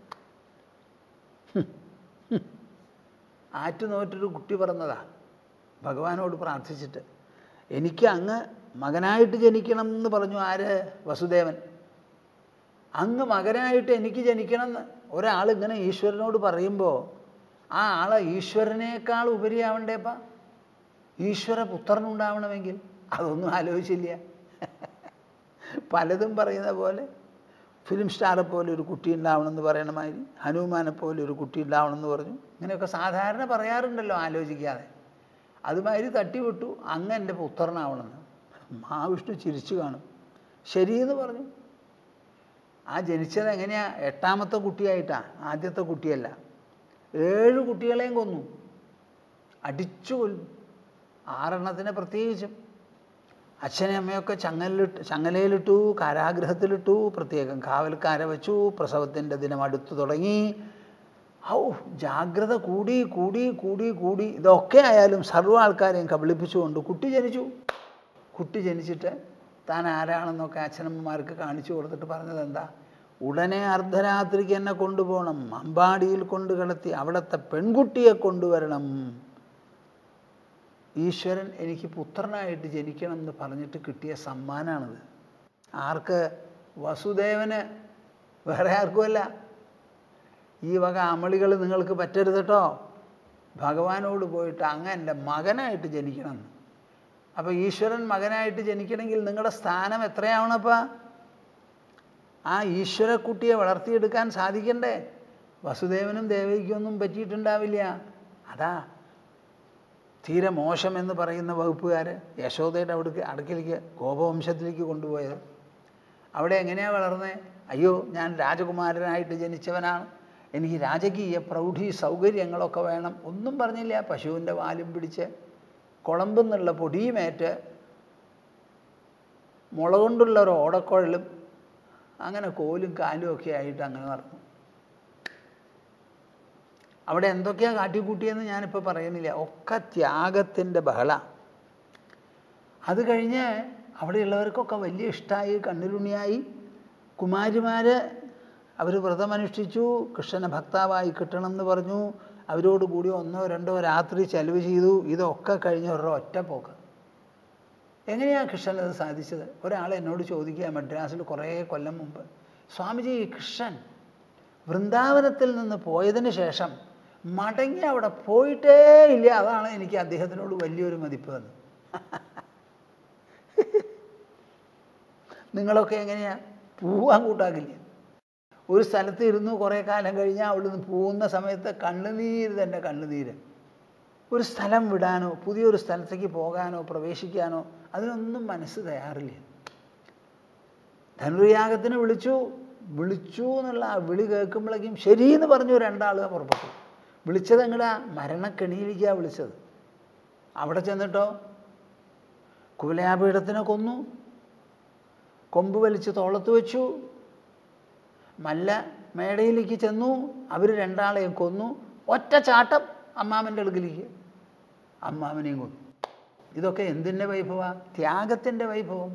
ആറ്റുനോറ്റൊരു കുട്ടി പറഞ്ഞതാ ഭഗവാനോട് പ്രാർത്ഥിച്ചിട്ട് എനിക്ക് അങ്ങ് മകനായിട്ട് ജനിക്കണം എന്ന് പറഞ്ഞു ആര് വസുദേവൻ അങ്ങ് മകനായിട്ട് എനിക്ക് ജനിക്കണം എന്ന് ഒരാൾ ഇങ്ങനെ ഈശ്വരനോട് പറയുമ്പോൾ ആ ആളെ ഈശ്വരനേക്കാൾ ഉപരിയാവണ്ടേപ്പാ ഈശ്വര പുത്രനുണ്ടാവണമെങ്കിൽ അതൊന്നും ആലോചിച്ചില്ല പലതും പറയുന്ന പോലെ ഫിലിം സ്റ്റാറെ പോലെ ഒരു കുട്ടി ഉണ്ടാവണമെന്ന് പറയണ മാതിരി ഹനുമാനെ പോലെ ഒരു കുട്ടി ഉണ്ടാവണമെന്ന് പറഞ്ഞു ഇങ്ങനെയൊക്കെ സാധാരണ പറയാറുണ്ടല്ലോ ആലോചിക്കാതെ അതുമാതിരി തട്ടിവിട്ടു അങ്ങ് എൻ്റെ പുത്രനാവണമെന്ന് മഹാവിഷ്ണു ചിരിച്ചു കാണും ശരിയെന്ന് പറഞ്ഞു ആ ജനിച്ചത് എങ്ങനെയാ എട്ടാമത്തെ കുട്ടിയായിട്ടാ ആദ്യത്തെ കുട്ടിയല്ല ഏഴ് കുട്ടികളെയും കൊന്നു അടിച്ചു കൊല്ലും ആറെണ്ണത്തിനെ പ്രത്യേകിച്ചും അച്ഛനെ അമ്മയൊക്കെ ചങ്ങലിലിട്ട് ചങ്ങലയിലിട്ടു കാരാഗ്രഹത്തിലിട്ടു പ്രത്യേകം കാവൽക്കാരെ വെച്ചു പ്രസവത്തിൻ്റെ ദിനം അടുത്തു തുടങ്ങി ഔ ജാഗ്രത കൂടി കൂടി കൂടി കൂടി ഇതൊക്കെ ആയാലും സർവ്വ ആൾക്കാരെയും കബളിപ്പിച്ചുകൊണ്ട് കുട്ടി ജനിച്ചു കുട്ടി ജനിച്ചിട്ട് താൻ ആരാണെന്നൊക്കെ അച്ഛനമ്മമാർക്ക് കാണിച്ചു കൊടുത്തിട്ട് പറഞ്ഞത് എന്താ ഉടനെ അർദ്ധരാത്രിക്ക് എന്നെ കൊണ്ടുപോകണം അമ്പാടിയിൽ കൊണ്ട് കിടത്തി അവിടുത്തെ പെൺകുട്ടിയെ കൊണ്ടുവരണം ഈശ്വരൻ എനിക്ക് പുത്രനായിട്ട് ജനിക്കണം എന്ന് പറഞ്ഞിട്ട് കിട്ടിയ സമ്മാനമാണിത് ആർക്ക് വസുദേവന് വേറെ ആർക്കുമല്ല ഈ വക അമളികൾ നിങ്ങൾക്ക് പറ്റരുത് കേട്ടോ ഭഗവാനോട് പോയിട്ട് അങ്ങ് എൻ്റെ മകനായിട്ട് ജനിക്കണമെന്ന് അപ്പോൾ ഈശ്വരൻ മകനായിട്ട് ജനിക്കണമെങ്കിൽ നിങ്ങളുടെ സ്ഥാനം എത്രയാവണപ്പാ ആ ഈശ്വരക്കുട്ടിയെ വളർത്തിയെടുക്കാൻ സാധിക്കണ്ടേ വസുദേവനും ദേവകിക്കൊന്നും പറ്റിയിട്ടുണ്ടാവില്ല അതാ തീരെ മോശം എന്ന് പറയുന്ന വകുപ്പുകാർ യശോദയുടെ അവിടേക്ക് അടുക്കിലേക്ക് ഗോപവംശത്തിലേക്ക് കൊണ്ടുപോയത് അവിടെ എങ്ങനെയാണ് വളർന്നത് അയ്യോ ഞാൻ രാജകുമാരനായിട്ട് ജനിച്ചവനാണ് എനിക്ക് രാജകീയ പ്രൗഢി സൗകര്യങ്ങളൊക്കെ വേണം ഒന്നും പറഞ്ഞില്ല പശുവിൻ്റെ വാലും പിടിച്ച് കുളമ്പെന്നുള്ള പൊടിയുമേറ്റ് മുള കൊണ്ടുള്ള ഒരു ഓടക്കുഴലും അങ്ങനെ കോലും കാലും ഒക്കെ ആയിട്ട് അങ്ങനെ നടന്നു അവിടെ എന്തൊക്കെയാണ് കാട്ടിക്കൂട്ടിയെന്ന് ഞാനിപ്പോൾ പറയുന്നില്ല ഒക്കെ ത്യാഗത്തിൻ്റെ ബഹള അത് കഴിഞ്ഞ് അവിടെയുള്ളവർക്കൊക്കെ വലിയ ഇഷ്ടമായി കണ്ണിലുണ്ണിയായി കുമാരിമാർ അവർ വ്രതമനുഷ്ഠിച്ചു കൃഷ്ണനെ ഭക്താവായി കിട്ടണം എന്ന് പറഞ്ഞു അവരോട് കൂടി ഒന്നോ രണ്ടോ രാത്രി ചെലവ് ചെയ്തു ഇതൊക്കെ കഴിഞ്ഞ ഒരു ഒറ്റ പോക്ക് എങ്ങനെയാണ് കൃഷ്ണൻ അത് സാധിച്ചത് ഒരാൾ എന്നോട് ചോദിക്കുക മദ്രാസിൽ കുറേ കൊല്ലം മുമ്പ് സ്വാമിജി കൃഷ്ണൻ വൃന്ദാവനത്തിൽ നിന്ന് പോയതിന് ശേഷം മടങ്ങി അവിടെ പോയിട്ടേ ഇല്ല അതാണ് എനിക്ക് അദ്ദേഹത്തിനോട് വലിയൊരു മതിപ്പ് എന്ന് നിങ്ങളൊക്കെ എങ്ങനെയാ പോവാൻ കൂട്ടാക്കില്ല ഒരു സ്ഥലത്ത് ഇരുന്നു കുറേ കാലം കഴിഞ്ഞാൽ അവിടുന്ന് പോകുന്ന സമയത്ത് കണ്ണുനീര് തന്നെ കണ്ണുനീര് ഒരു സ്ഥലം വിടാനോ പുതിയൊരു സ്ഥലത്തേക്ക് പോകാനോ പ്രവേശിക്കാനോ അതിനൊന്നും മനസ്സ് തയ്യാറില്ല ധനുർയാഗത്തിന് വിളിച്ചു വിളിച്ചു എന്നുള്ള ആ വിളി കേൾക്കുമ്പോഴേക്കും ശരിയെന്ന് പറഞ്ഞു രണ്ടാൾ പുറപ്പെട്ടു വിളിച്ചത് എങ്ങടാ മരണക്കെണിയിലേക്കാണ് വിളിച്ചത് അവിടെ ചെന്നിട്ടോ കുവലയാപീഠത്തിനെ കൊന്നു കൊമ്പ് വലിച്ച് തോളത്ത് വെച്ചു മല്ല മേടയിലേക്ക് ചെന്നു അവർ രണ്ടാളെയും കൊന്നു ഒറ്റ ചാട്ടം അമ്മാമൻ്റെ അടുക്കിലേക്ക് അമ്മാമനെയും കൊന്നു ഇതൊക്കെ എന്തിൻ്റെ വൈഭവ ത്യാഗത്തിൻ്റെ വൈഭവം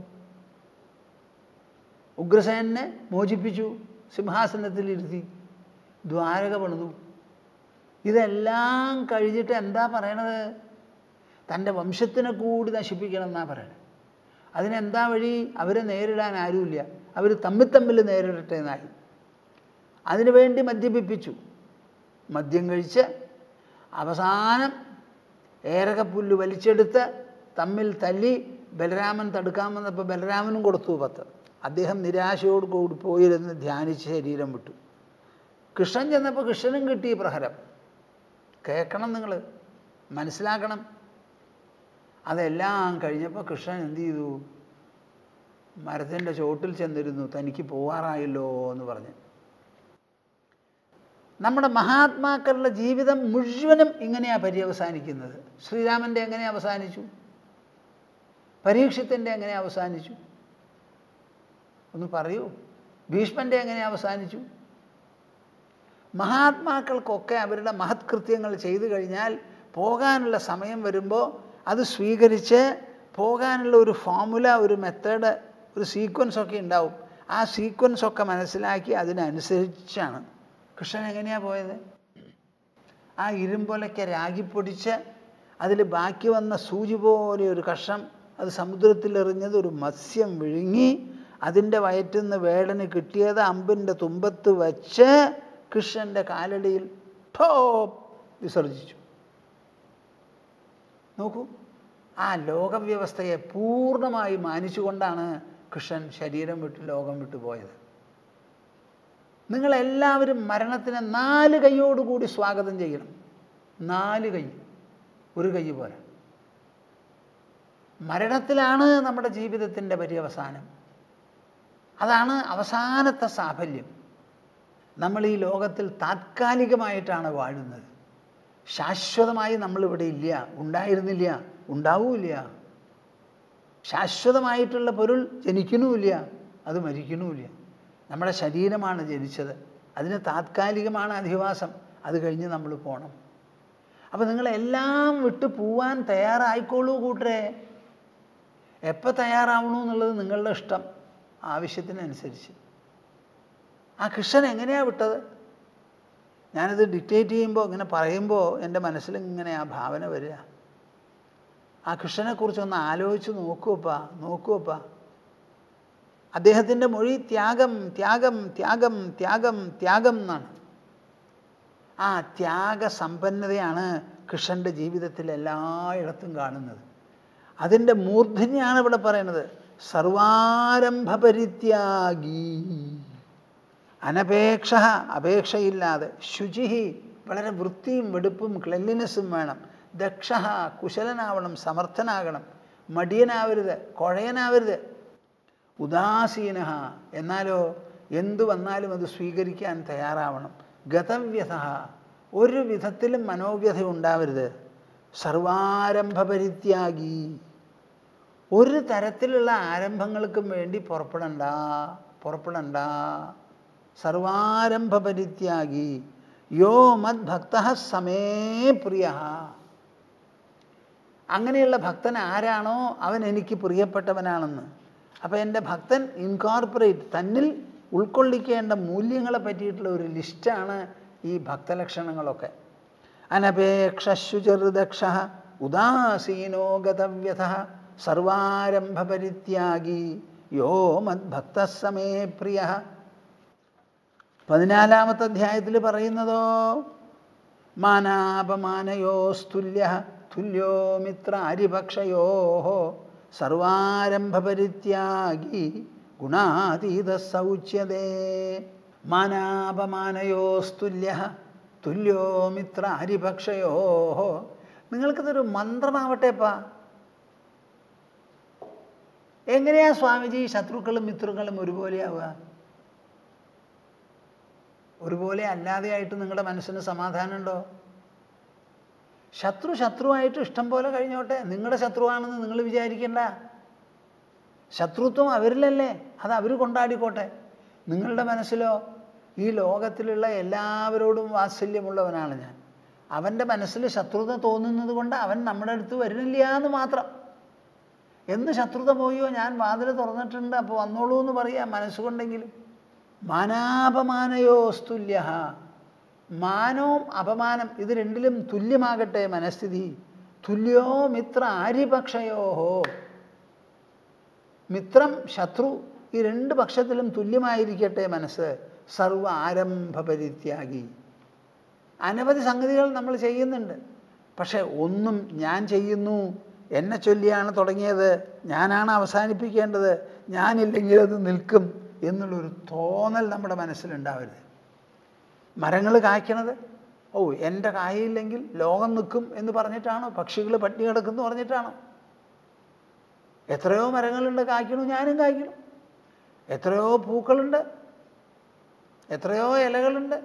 ഉഗ്രസേനെ മോചിപ്പിച്ചു സിംഹാസനത്തിലിരുത്തി ദ്വാരക പണിതു ഇതെല്ലാം കഴിഞ്ഞിട്ട് എന്താ പറയണത് തൻ്റെ വംശത്തിനെ കൂടി നശിപ്പിക്കണം എന്നാ പറയണത് അതിനെന്താ വഴി അവരെ നേരിടാൻ ആരുമില്ല അവർ തമ്മിൽ തമ്മിൽ നേരിടട്ടെ എന്നായി അതിനുവേണ്ടി മദ്യപിപ്പിച്ചു മദ്യം കഴിച്ച് അവസാനം ഏരകപ്പുല്ല് വലിച്ചെടുത്ത് തമ്മിൽ തല്ലി ബലരാമൻ തടുക്കാൻ വന്നപ്പോൾ ബലരാമനും കൊടുത്തു പത്ത് അദ്ദേഹം നിരാശയോട് കൂടി പോയിരുന്ന് ധ്യാനിച്ച് ശരീരം വിട്ടു കൃഷ്ണൻ ചെന്നപ്പോൾ കൃഷ്ണനും കിട്ടി ഈ പ്രഹരം കേൾക്കണം നിങ്ങൾ മനസ്സിലാക്കണം അതെല്ലാം കഴിഞ്ഞപ്പോൾ കൃഷ്ണൻ എന്ത് ചെയ്തു മരത്തിൻ്റെ ചോട്ടിൽ ചെന്നിരുന്നു തനിക്ക് പോവാറായല്ലോ എന്ന് പറഞ്ഞ് നമ്മുടെ മഹാത്മാക്കളുടെ ജീവിതം മുഴുവനും ഇങ്ങനെയാണ് പര്യവസാനിക്കുന്നത് ശ്രീരാമൻ്റെ എങ്ങനെ അവസാനിച്ചു പരീക്ഷത്തിൻ്റെ എങ്ങനെ അവസാനിച്ചു ഒന്ന് പറയൂ ഭീഷ്മൻ്റെ എങ്ങനെ അവസാനിച്ചു മഹാത്മാക്കൾക്കൊക്കെ അവരുടെ മഹത്കൃത്യങ്ങൾ ചെയ്തു കഴിഞ്ഞാൽ പോകാനുള്ള സമയം വരുമ്പോൾ അത് സ്വീകരിച്ച് പോകാനുള്ള ഒരു ഫോമുല ഒരു മെത്തേഡ് ഒരു സീക്വൻസ് ഒക്കെ ഉണ്ടാവും ആ സീക്വൻസ് ഒക്കെ മനസ്സിലാക്കി അതിനനുസരിച്ചാണ് കൃഷ്ണൻ എങ്ങനെയാണ് പോയത് ആ ഇരുമ്പൊലയ്ക്ക് രാഗി പൊടിച്ച് അതിൽ ബാക്കി വന്ന സൂചി പോലെ ഒരു കഷ്ണം അത് സമുദ്രത്തിലെറിഞ്ഞത് ഒരു മത്സ്യം വിഴുങ്ങി അതിൻ്റെ വയറ്റിൽ നിന്ന് വേടന് കിട്ടിയത് അമ്പിൻ്റെ തുമ്പത്ത് വച്ച് കൃഷ്ണൻ്റെ കാലടിയിൽ ടോപ്പ് വിസർജിച്ചു നോക്കൂ ആ ലോകവ്യവസ്ഥയെ പൂർണ്ണമായി മാനിച്ചുകൊണ്ടാണ് കൃഷ്ണൻ ശരീരം വിട്ട് ലോകം വിട്ടു പോയത് നിങ്ങളെല്ലാവരും മരണത്തിനെ നാല് കൈയോടുകൂടി സ്വാഗതം ചെയ്യണം നാല് കൈ ഒരു കൈ പോലെ മരണത്തിലാണ് നമ്മുടെ ജീവിതത്തിൻ്റെ പര്യവസാനം അതാണ് അവസാനത്തെ സാഫല്യം നമ്മൾ ഈ ലോകത്തിൽ താത്കാലികമായിട്ടാണ് വാഴുന്നത് ശാശ്വതമായി നമ്മളിവിടെ ഇല്ല ഉണ്ടായിരുന്നില്ല ഉണ്ടാവൂല്ല ശാശ്വതമായിട്ടുള്ള പൊരുൾ ജനിക്കണമില്ല അത് മരിക്കണമില്ല നമ്മുടെ ശരീരമാണ് ജനിച്ചത് അതിന് താത്കാലികമാണ് അധിവാസം അത് കഴിഞ്ഞ് നമ്മൾ പോകണം അപ്പോൾ നിങ്ങളെല്ലാം വിട്ട് പോവാൻ തയ്യാറായിക്കോളൂ കൂട്ടരെ എപ്പോൾ തയ്യാറാവണു എന്നുള്ളത് നിങ്ങളുടെ ഇഷ്ടം ആവശ്യത്തിനനുസരിച്ച് ആ കൃഷ്ണൻ എങ്ങനെയാണ് വിട്ടത് ഞാനിത് ഡിക്റ്റേറ്റ് ചെയ്യുമ്പോൾ ഇങ്ങനെ പറയുമ്പോൾ എൻ്റെ മനസ്സിൽ ഇങ്ങനെ ആ ഭാവന വരിക ആ കൃഷ്ണനെക്കുറിച്ച് ഒന്ന് ആലോചിച്ച് നോക്കുവപ്പാ നോക്കുവപ്പാ അദ്ദേഹത്തിൻ്റെ മൊഴി ത്യാഗം ത്യാഗം ത്യാഗം ത്യാഗം ത്യാഗം എന്നാണ് ആ ത്യാഗസമ്പന്നതയാണ് കൃഷ്ണൻ്റെ ജീവിതത്തിൽ എല്ലായിടത്തും കാണുന്നത് അതിൻ്റെ മൂർധന്യാണ് ഇവിടെ പറയുന്നത് സർവാരംഭ പരിത്യാഗി അനപേക്ഷ അപേക്ഷയില്ലാതെ ശുചി വളരെ വൃത്തിയും വെടുപ്പും ക്ലെല്ലിനെസ്സും വേണം ദക്ഷ കുശലനാവണം സമർത്ഥനാകണം മടിയനാവരുത് കുഴയനാവരുത് ഉദാസീന എന്നാലോ എന്തു വന്നാലും അത് സ്വീകരിക്കാൻ തയ്യാറാവണം ഗതവ്യഥ ഒരു വിധത്തിലും മനോവ്യഥ ഉണ്ടാവരുത് സർവാരംഭ പരിത്യാഗി ഒരു തരത്തിലുള്ള ആരംഭങ്ങൾക്കും വേണ്ടി പുറപ്പെടണ്ട പുറപ്പെടണ്ട സർവാരംഭ പരിത്യാഗി യോ മദ്ഭക്ത സമേ പ്രിയ അങ്ങനെയുള്ള ഭക്തൻ ആരാണോ അവൻ എനിക്ക് പ്രിയപ്പെട്ടവനാണെന്ന് അപ്പോൾ എൻ്റെ ഭക്തൻ ഇൻകോർപ്പറേറ്റ് തന്നിൽ ഉൾക്കൊള്ളിക്കേണ്ട മൂല്യങ്ങളെ പറ്റിയിട്ടുള്ള ഒരു ലിസ്റ്റാണ് ഈ ഭക്തലക്ഷണങ്ങളൊക്കെ അനപേക്ഷശുചിർദക്ഷ ഉദാസീനോ ഗതവ്യഥ സർവാരംഭ പരിത്യാഗി യോ മദ്ഭക്ത സമേ പ്രിയ പതിനാലാമത്തെ അധ്യായത്തിൽ പറയുന്നതോ മാനാപമാനയോസ്തുല്യ തുല്യോ മിത്ര അരിപക്ഷയോ സർവാരംഭപരിത്യാഗി ഗുണാതീത സൗച്യതേ മാനാപമാനയോസ്തുല്യ തുല്യോ മിത്ര ഹരിപക്ഷയോ നിങ്ങൾക്കിതൊരു മന്ത്രമാവട്ടെപ്പാ എങ്ങനെയാ സ്വാമിജി ശത്രുക്കളും മിത്രങ്ങളും ഒരുപോലെയാവുക ഒരുപോലെ അല്ലാതെയായിട്ട് നിങ്ങളുടെ മനസ്സിന് സമാധാനമുണ്ടോ ശത്രു ശത്രുവായിട്ട് ഇഷ്ടം പോലെ കഴിഞ്ഞോട്ടെ നിങ്ങളുടെ ശത്രുവാണെന്ന് നിങ്ങൾ വിചാരിക്കണ്ട ശത്രുത്വം അവരിലല്ലേ അത് അവർ കൊണ്ടാടിക്കോട്ടെ നിങ്ങളുടെ മനസ്സിലോ ഈ ലോകത്തിലുള്ള എല്ലാവരോടും വാത്സല്യമുള്ളവനാണ് ഞാൻ അവൻ്റെ മനസ്സിൽ ശത്രുത തോന്നുന്നത് കൊണ്ട് അവൻ നമ്മുടെ അടുത്ത് വരുന്നില്ല എന്ന് മാത്രം എന്ന് ശത്രുത പോയോ ഞാൻ വാതിൽ തുറന്നിട്ടുണ്ട് അപ്പോൾ വന്നോളൂ എന്ന് പറയാം മനസ്സുകൊണ്ടെങ്കിലും മാനാപമാനയോസ്തുല്യ മാനവും അപമാനം ഇത് രണ്ടിലും തുല്യമാകട്ടെ മനസ്ഥിതി തുല്യോ മിത്ര ആര്യപക്ഷയോഹോ മിത്രം ശത്രു ഈ രണ്ട് പക്ഷത്തിലും തുല്യമായിരിക്കട്ടെ മനസ്സ് സർവ ആരംഭ പരിത്യാഗി അനവധി സംഗതികൾ നമ്മൾ ചെയ്യുന്നുണ്ട് പക്ഷെ ഒന്നും ഞാൻ ചെയ്യുന്നു എന്നെ ചൊല്ലിയാണ് തുടങ്ങിയത് ഞാനാണ് അവസാനിപ്പിക്കേണ്ടത് ഞാനില്ലെങ്കിൽ അത് നിൽക്കും എന്നുള്ളൊരു തോന്നൽ നമ്മുടെ മനസ്സിലുണ്ടാവരുത് മരങ്ങൾ കായ്ക്കണത് ഓ എൻ്റെ കായയില്ലെങ്കിൽ ലോകം നിൽക്കും എന്ന് പറഞ്ഞിട്ടാണോ പക്ഷികൾ പട്ടിണി കിടക്കുന്നു പറഞ്ഞിട്ടാണോ എത്രയോ മരങ്ങളുണ്ട് കായ്ക്കണു ഞാനും കായ്ക്കണം എത്രയോ പൂക്കളുണ്ട് എത്രയോ ഇലകളുണ്ട്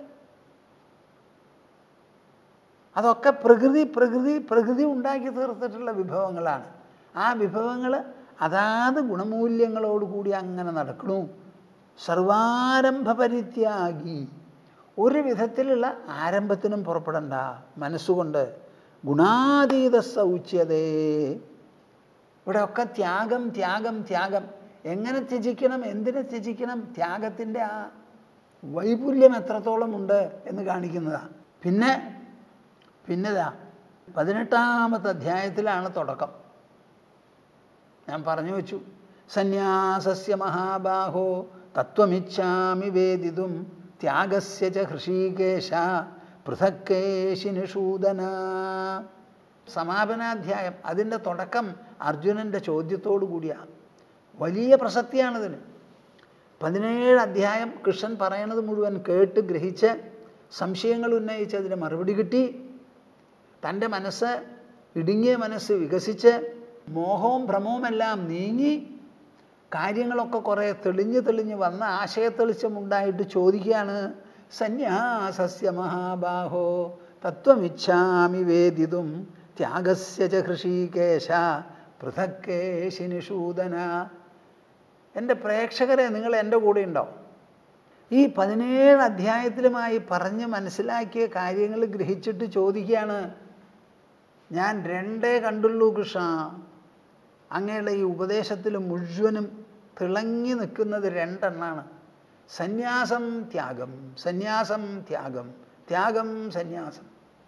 അതൊക്കെ പ്രകൃതി പ്രകൃതി പ്രകൃതി ഉണ്ടാക്കി തീർത്തിട്ടുള്ള വിഭവങ്ങളാണ് ആ വിഭവങ്ങൾ അതാത് ഗുണമൂല്യങ്ങളോടുകൂടി അങ്ങനെ നടക്കണു സർവാരംഭ പരിത്യാഗി ഒരു വിധത്തിലുള്ള ആരംഭത്തിനും പുറപ്പെടണ്ട മനസ്സുകൊണ്ട് ഗുണാതീത സൗച്യതേ ഇവിടെയൊക്കെ ത്യാഗം ത്യാഗം ത്യാഗം എങ്ങനെ ത്യജിക്കണം എന്തിനെ ത്യജിക്കണം ത്യാഗത്തിൻ്റെ ആ വൈപുല്യം എത്രത്തോളം ഉണ്ട് എന്ന് കാണിക്കുന്നതാണ് പിന്നെ പിന്നെതാ പതിനെട്ടാമത്തെ അധ്യായത്തിലാണ് തുടക്കം ഞാൻ പറഞ്ഞു വെച്ചു സന്യാസസ്യ മഹാബാഹോ തത്വമിച്ഛാമി വേദിതും ത്യാഗസ്യ ച ഹൃഷീകേശ പൃഥക്കേശി നിഷൂദന സമാപനാധ്യായം അതിൻ്റെ തുടക്കം അർജുനൻ്റെ ചോദ്യത്തോടു കൂടിയാണ് വലിയ പ്രസക്തിയാണിതിന് പതിനേഴ് അധ്യായം കൃഷ്ണൻ പറയണത് മുഴുവൻ കേട്ട് ഗ്രഹിച്ച് സംശയങ്ങൾ ഉന്നയിച്ച് അതിന് മറുപടി കിട്ടി തൻ്റെ മനസ്സ് ഇടുങ്ങിയ മനസ്സ് വികസിച്ച് മോഹവും ഭ്രമവുമെല്ലാം നീങ്ങി കാര്യങ്ങളൊക്കെ കുറേ തെളിഞ്ഞ് തെളിഞ്ഞ് വന്ന ആശയത്തെളിച്ചം ഉണ്ടായിട്ട് ചോദിക്കുകയാണ് സന്യാസസ്യ മഹാബാഹോ തത്വമിച്ഛാമി വേദിതും ത്യാഗസ്യ ച ഹൃഷീകേശ പൃഥക്കേശി നിഷൂദന എൻ്റെ പ്രേക്ഷകരെ നിങ്ങൾ എൻ്റെ കൂടെ ഉണ്ടോ ഈ പതിനേഴ് അധ്യായത്തിലുമായി പറഞ്ഞ് മനസ്സിലാക്കിയ കാര്യങ്ങൾ ഗ്രഹിച്ചിട്ട് ചോദിക്കുകയാണ് ഞാൻ രണ്ടേ കണ്ടുള്ളൂ കൃഷ്ണ അങ്ങയുടെ ഈ ഉപദേശത്തിൽ മുഴുവനും തിളങ്ങി നിൽക്കുന്നത് രണ്ടെണ്ണാണ് സന്യാസം ത്യാഗം സന്യാസം ത്യാഗം ത്യാഗം സന്യാസം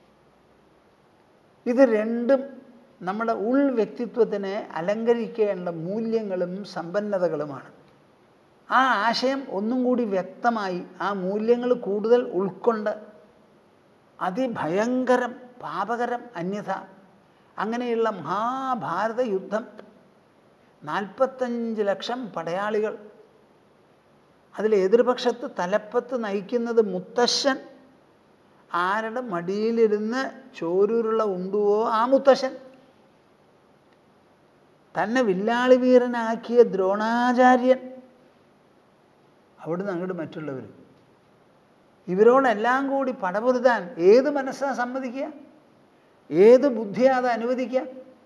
ഇത് രണ്ടും നമ്മുടെ ഉൾ വ്യക്തിത്വത്തിനെ അലങ്കരിക്കേണ്ട മൂല്യങ്ങളും സമ്പന്നതകളുമാണ് ആ ആശയം ഒന്നും കൂടി വ്യക്തമായി ആ മൂല്യങ്ങൾ കൂടുതൽ ഉൾക്കൊണ്ട് അതിഭയങ്കരം പാപകരം അന്യഥ അങ്ങനെയുള്ള മഹാഭാരത യുദ്ധം നാൽപ്പത്തഞ്ച് ലക്ഷം പടയാളികൾ അതിൽ എതിർപക്ഷത്ത് തലപ്പത്ത് നയിക്കുന്നത് മുത്തശ്ശൻ ആരുടെ മടിയിലിരുന്ന് ചോരൂരുള്ള ഉണ്ടുവോ ആ മുത്തശ്ശൻ തന്നെ വില്ലാളി വീരനാക്കിയ ദ്രോണാചാര്യൻ അവിടുന്ന് അങ്ങോട്ട് മറ്റുള്ളവർ ഇവരോടെല്ലാം കൂടി പടപൊരുതാൻ ഏത് മനസ്സാ സമ്മതിക്കുക ഏത് ബുദ്ധിയാ അത് അനുവദിക്കുക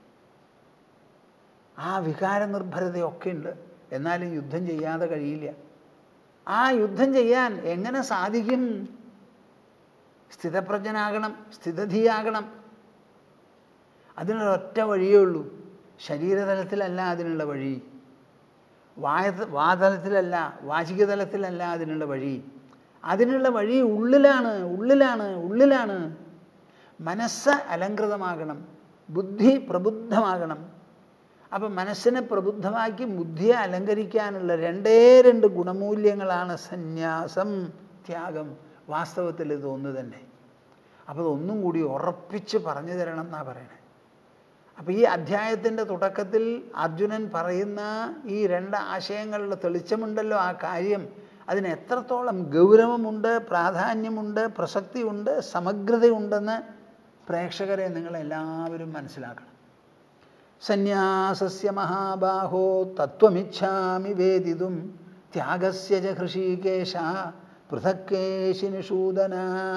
ആ വികാര നിർഭരതയൊക്കെ ഉണ്ട് എന്നാലും യുദ്ധം ചെയ്യാതെ കഴിയില്ല ആ യുദ്ധം ചെയ്യാൻ എങ്ങനെ സാധിക്കും സ്ഥിതപ്രജ്ഞനാകണം സ്ഥിതധിയാകണം അതിനൊരൊറ്റ വഴിയേ ഉള്ളൂ ശരീരതലത്തിലല്ല അതിനുള്ള വഴി വായ വാതലത്തിലല്ല വാചിക തലത്തിലല്ല അതിനുള്ള വഴി അതിനുള്ള വഴി ഉള്ളിലാണ് ഉള്ളിലാണ് ഉള്ളിലാണ് മനസ്സ് അലങ്കൃതമാകണം ബുദ്ധി പ്രബുദ്ധമാകണം അപ്പം മനസ്സിനെ പ്രബുദ്ധമാക്കി ബുദ്ധിയെ അലങ്കരിക്കാനുള്ള രണ്ടേ രണ്ട് ഗുണമൂല്യങ്ങളാണ് സന്യാസം ത്യാഗം വാസ്തവത്തിൽ ഇത് ഒന്ന് തന്നെ അപ്പോൾ ഇതൊന്നും കൂടി ഉറപ്പിച്ച് പറഞ്ഞു തരണം എന്നാണ് പറയണേ അപ്പോൾ ഈ അധ്യായത്തിൻ്റെ തുടക്കത്തിൽ അർജുനൻ പറയുന്ന ഈ രണ്ട് ആശയങ്ങളുടെ തെളിച്ചമുണ്ടല്ലോ ആ കാര്യം അതിന് എത്രത്തോളം ഗൗരവമുണ്ട് പ്രാധാന്യമുണ്ട് പ്രസക്തിയുണ്ട് സമഗ്രതയുണ്ടെന്ന് പ്രേക്ഷകരെ നിങ്ങളെല്ലാവരും മനസ്സിലാക്കണം സന്യാസസ്യ മഹാബാഹോ തത്വമിച്ഛാമി വേദിതും ത്യാഗസ്യ ച ഹൃഷീകേശ പൃഥക്കേശി നിഷൂദന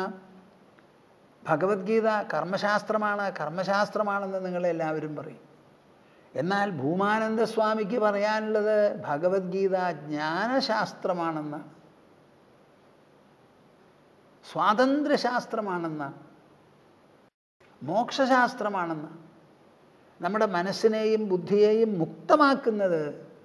ഭഗവത്ഗീത കർമ്മശാസ്ത്രമാണ് കർമ്മശാസ്ത്രമാണെന്ന് നിങ്ങളെല്ലാവരും പറയും എന്നാൽ ഭൂമാനന്ദ സ്വാമിക്ക് പറയാനുള്ളത് ഭഗവത്ഗീത ജ്ഞാനശാസ്ത്രമാണെന്ന് സ്വാതന്ത്ര്യശാസ്ത്രമാണെന്ന് മോക്ഷശാസ്ത്രമാണെന്ന് നമ്മുടെ മനസ്സിനെയും ബുദ്ധിയെയും മുക്തമാക്കുന്നത്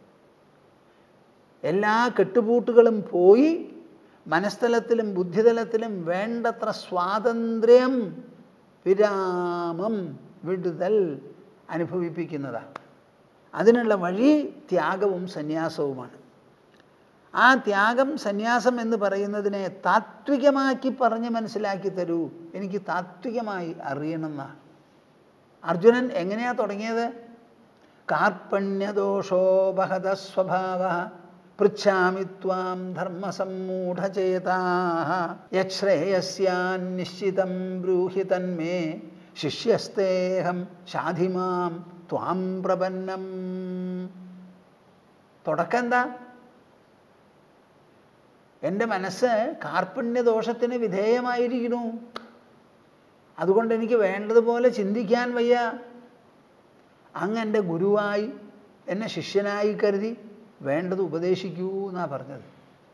എല്ലാ കെട്ടുപൂട്ടുകളും പോയി മനസ്ഥലത്തിലും ബുദ്ധിതലത്തിലും വേണ്ടത്ര സ്വാതന്ത്ര്യം വിരാമം വിടുതൽ അനുഭവിപ്പിക്കുന്നതാണ് അതിനുള്ള വഴി ത്യാഗവും സന്യാസവുമാണ് ആ ത്യാഗം സന്യാസം എന്ന് പറയുന്നതിനെ താത്വികമാക്കി പറഞ്ഞ് മനസ്സിലാക്കി തരൂ എനിക്ക് താത്വികമായി അറിയണമെന്നാണ് അർജുനൻ എങ്ങനെയാ തുടങ്ങിയത് കാർപ്പണ്യദോഷോപഹത സ്വഭാവ പൃച്ഛാമി ത്വാം ധർമ്മസമ്മൂഢചേതാ യശ്രേയസ്യാന്നിശ്ചിതം ബ്രൂഹി തന്മേ ശിഷ്യസ്തേഹം ശാധിമാം ത്വാം പ്രപന്നം തുടക്കം എന്താ എൻ്റെ മനസ്സ് കാർപ്പണ്യദോഷത്തിന് വിധേയമായിരിക്കുന്നു അതുകൊണ്ട് എനിക്ക് വേണ്ടതുപോലെ ചിന്തിക്കാൻ വയ്യ അങ്ങ് എൻ്റെ ഗുരുവായി എന്നെ ശിഷ്യനായി കരുതി വേണ്ടത് ഉപദേശിക്കൂ എന്നാണ് പറഞ്ഞത്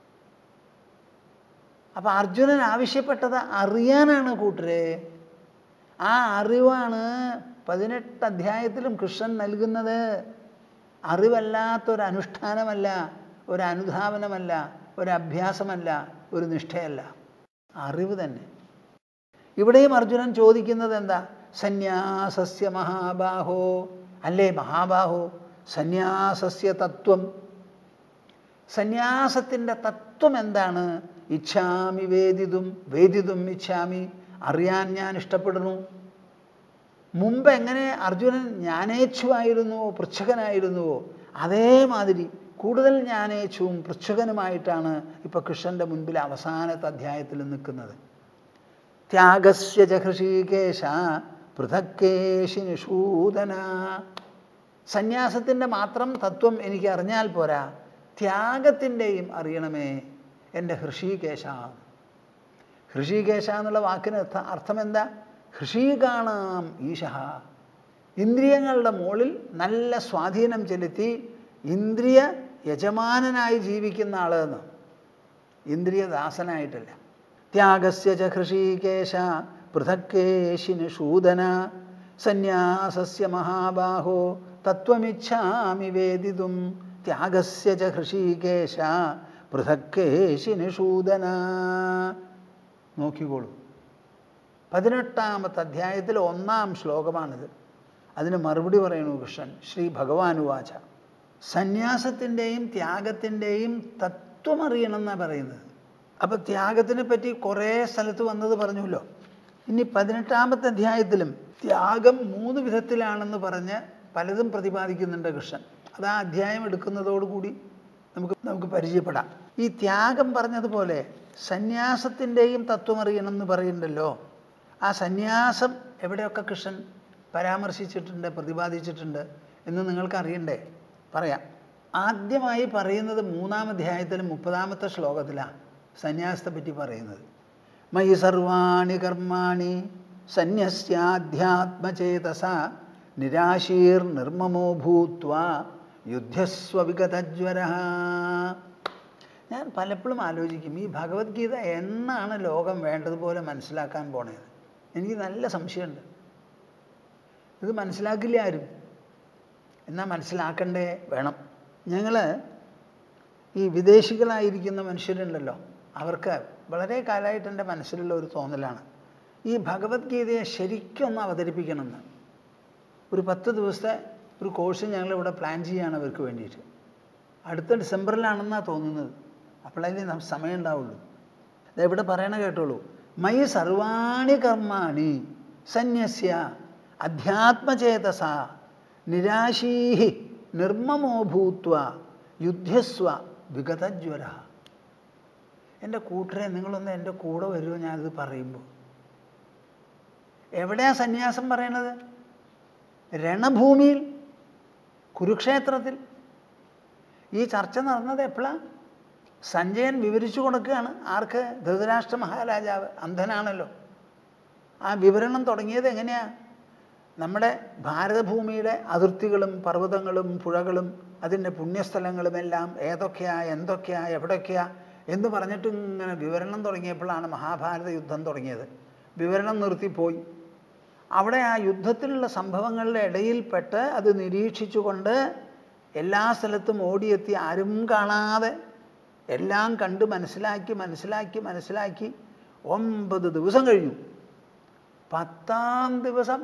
അപ്പം അർജുനൻ ആവശ്യപ്പെട്ടത് അറിയാനാണ് കൂട്ടരെ ആ അറിവാണ് പതിനെട്ട് അധ്യായത്തിലും കൃഷ്ണൻ നൽകുന്നത് അറിവല്ലാത്തൊരനുഷ്ഠാനമല്ല ഒരു അനുധാവനമല്ല ഒരു അഭ്യാസമല്ല ഒരു നിഷ്ഠയല്ല അറിവ് തന്നെ ഇവിടെയും അർജുനൻ ചോദിക്കുന്നത് എന്താ സന്യാസസ്യ മഹാബാഹോ അല്ലേ മഹാബാഹോ സന്യാസസ്യ തത്വം സന്യാസത്തിൻ്റെ തത്വം എന്താണ് ഇച്ഛാമി വേദിതും വേദിതും ഇച്ഛാമി അറിയാൻ ഞാൻ ഇഷ്ടപ്പെടുന്നു മുമ്പ് എങ്ങനെ അർജുനൻ ജ്ഞാനേച്ഛുവായിരുന്നുവോ പൃച്ഛകനായിരുന്നുവോ അതേമാതിരി കൂടുതൽ ജ്ഞാനേച്ഛുവും പൃച്ഛകനുമായിട്ടാണ് ഇപ്പോൾ കൃഷ്ണൻ്റെ മുൻപിൽ അവസാനത്തെ അധ്യായത്തിൽ നിൽക്കുന്നത് ത്യാഗസ്യ ച ഹൃഷീകേശ പൃഥക്കേശി നിഷൂദന സന്യാസത്തിൻ്റെ മാത്രം തത്വം എനിക്ക് അറിഞ്ഞാൽ പോരാ ത്യാഗത്തിൻ്റെയും അറിയണമേ എൻ്റെ ഹൃഷീകേശ ഹൃഷീകേശ എന്നുള്ള വാക്കിന് അർത്ഥ- അർത്ഥം എന്താ ഹൃഷീകാണാം ഈശ ഇന്ദ്രിയങ്ങളുടെ മുകളിൽ നല്ല സ്വാധീനം ചെലുത്തി ഇന്ദ്രിയ യജമാനനായി ജീവിക്കുന്ന ആളെന്ന് ഇന്ദ്രിയദാസനായിട്ടല്ല ത്യാഗസ്യ ച ഹൃഷീകേശ പൃഥക്കേശി നിഷൂദന സന്യാസസ്യ മഹാബാഹോ തത്വമിച്ഛാമി വേദിതും ത്യാഗസ്യ ച ഹൃഷീകേശ പൃഥക്കേശി നിഷൂദന നോക്കിക്കോളൂ പതിനെട്ടാമത്തെ അധ്യായത്തിൽ ഒന്നാം ശ്ലോകമാണിത് അതിന് മറുപടി പറയണു കൃഷ്ണൻ ശ്രീ ഭഗവാനുവാച സന്യാസത്തിൻ്റെയും ത്യാഗത്തിൻ്റെയും തത്വം അറിയണം എന്നാണ് പറയുന്നത് അപ്പോൾ ത്യാഗത്തിനെ പറ്റി കുറേ സ്ഥലത്ത് വന്നത് പറഞ്ഞല്ലോ ഇനി പതിനെട്ടാമത്തെ അധ്യായത്തിലും ത്യാഗം മൂന്ന് വിധത്തിലാണെന്ന് പറഞ്ഞ് പലതും പ്രതിപാദിക്കുന്നുണ്ട് കൃഷ്ണൻ അത് ആ അധ്യായം എടുക്കുന്നതോടുകൂടി നമുക്ക് നമുക്ക് പരിചയപ്പെടാം ഈ ത്യാഗം പറഞ്ഞതുപോലെ സന്യാസത്തിൻ്റെയും തത്വം അറിയണം എന്ന് പറയുന്നുണ്ടല്ലോ ആ സന്യാസം എവിടെയൊക്കെ കൃഷ്ണൻ പരാമർശിച്ചിട്ടുണ്ട് പ്രതിപാദിച്ചിട്ടുണ്ട് എന്ന് നിങ്ങൾക്ക് അറിയണ്ടേ പറയാം ആദ്യമായി പറയുന്നത് മൂന്നാം അധ്യായത്തിൽ മുപ്പതാമത്തെ ശ്ലോകത്തിലാണ് സന്യാസത്തെ പറ്റി പറയുന്നത് മയി സർവാണി കർമാണി സന്യസ്യാധ്യാത്മചേതസ നിരാശീർ നിർമ്മമോ ഭൂത്വ യുദ്ധസ്വ വിഗതജ്വര ഞാൻ പലപ്പോഴും ആലോചിക്കും ഈ ഭഗവത്ഗീത എന്നാണ് ലോകം വേണ്ടതുപോലെ മനസ്സിലാക്കാൻ പോണത് എനിക്ക് നല്ല സംശയമുണ്ട് ഇത് മനസ്സിലാക്കില്ല ആരും എന്നാൽ മനസ്സിലാക്കണ്ടേ വേണം ഞങ്ങൾ ഈ വിദേശികളായിരിക്കുന്ന മനുഷ്യരുണ്ടല്ലോ അവർക്ക് വളരെ കാലമായിട്ട് എൻ്റെ മനസ്സിലുള്ള ഒരു തോന്നലാണ് ഈ ഭഗവത്ഗീതയെ ശരിക്കൊന്ന് അവതരിപ്പിക്കണമെന്ന് ഒരു പത്ത് ദിവസത്തെ ഒരു കോഴ്സ് ഞങ്ങളിവിടെ പ്ലാൻ ചെയ്യുകയാണ് അവർക്ക് വേണ്ടിയിട്ട് അടുത്ത ഡിസംബറിലാണെന്നാണ് തോന്നുന്നത് അപ്പോഴതിന് നമുക്ക് സമയം ഉണ്ടാവുള്ളൂ ഇവിടെ പറയണ കേട്ടോളൂ മൈ സർവാണി കർമാണി സന്യസ്യ അധ്യാത്മചേതസ നിരാശീഹി നിർമ്മമോ ഭൂത്വ യുദ്ധസ്വ വിഗതജ്വര എൻ്റെ കൂട്ടരെ നിങ്ങളൊന്ന് എൻ്റെ കൂടെ വരുമോ ഞാനിത് പറയുമ്പോൾ എവിടെയാ സന്യാസം പറയണത് രണഭൂമിയിൽ കുരുക്ഷേത്രത്തിൽ ഈ ചർച്ച നടന്നത് എപ്പോഴാണ് സഞ്ജയൻ വിവരിച്ചു കൊടുക്കുകയാണ് ആർക്ക് ധൃതരാഷ്ട്ര മഹാരാജാവ് അന്ധനാണല്ലോ ആ വിവരണം തുടങ്ങിയത് എങ്ങനെയാ നമ്മുടെ ഭാരതഭൂമിയുടെ അതിർത്തികളും പർവ്വതങ്ങളും പുഴകളും അതിൻ്റെ പുണ്യസ്ഥലങ്ങളുമെല്ലാം ഏതൊക്കെയാ എന്തൊക്കെയാ എവിടൊക്കെയാ എന്ന് പറഞ്ഞിട്ട് ഇങ്ങനെ വിവരണം തുടങ്ങിയപ്പോഴാണ് മഹാഭാരത യുദ്ധം തുടങ്ങിയത് വിവരണം നിർത്തിപ്പോയി അവിടെ ആ യുദ്ധത്തിലുള്ള സംഭവങ്ങളുടെ ഇടയിൽപ്പെട്ട് അത് നിരീക്ഷിച്ചുകൊണ്ട് എല്ലാ സ്ഥലത്തും ഓടിയെത്തി ആരും കാണാതെ എല്ലാം കണ്ട് മനസ്സിലാക്കി മനസ്സിലാക്കി മനസ്സിലാക്കി ഒമ്പത് ദിവസം കഴിഞ്ഞു പത്താം ദിവസം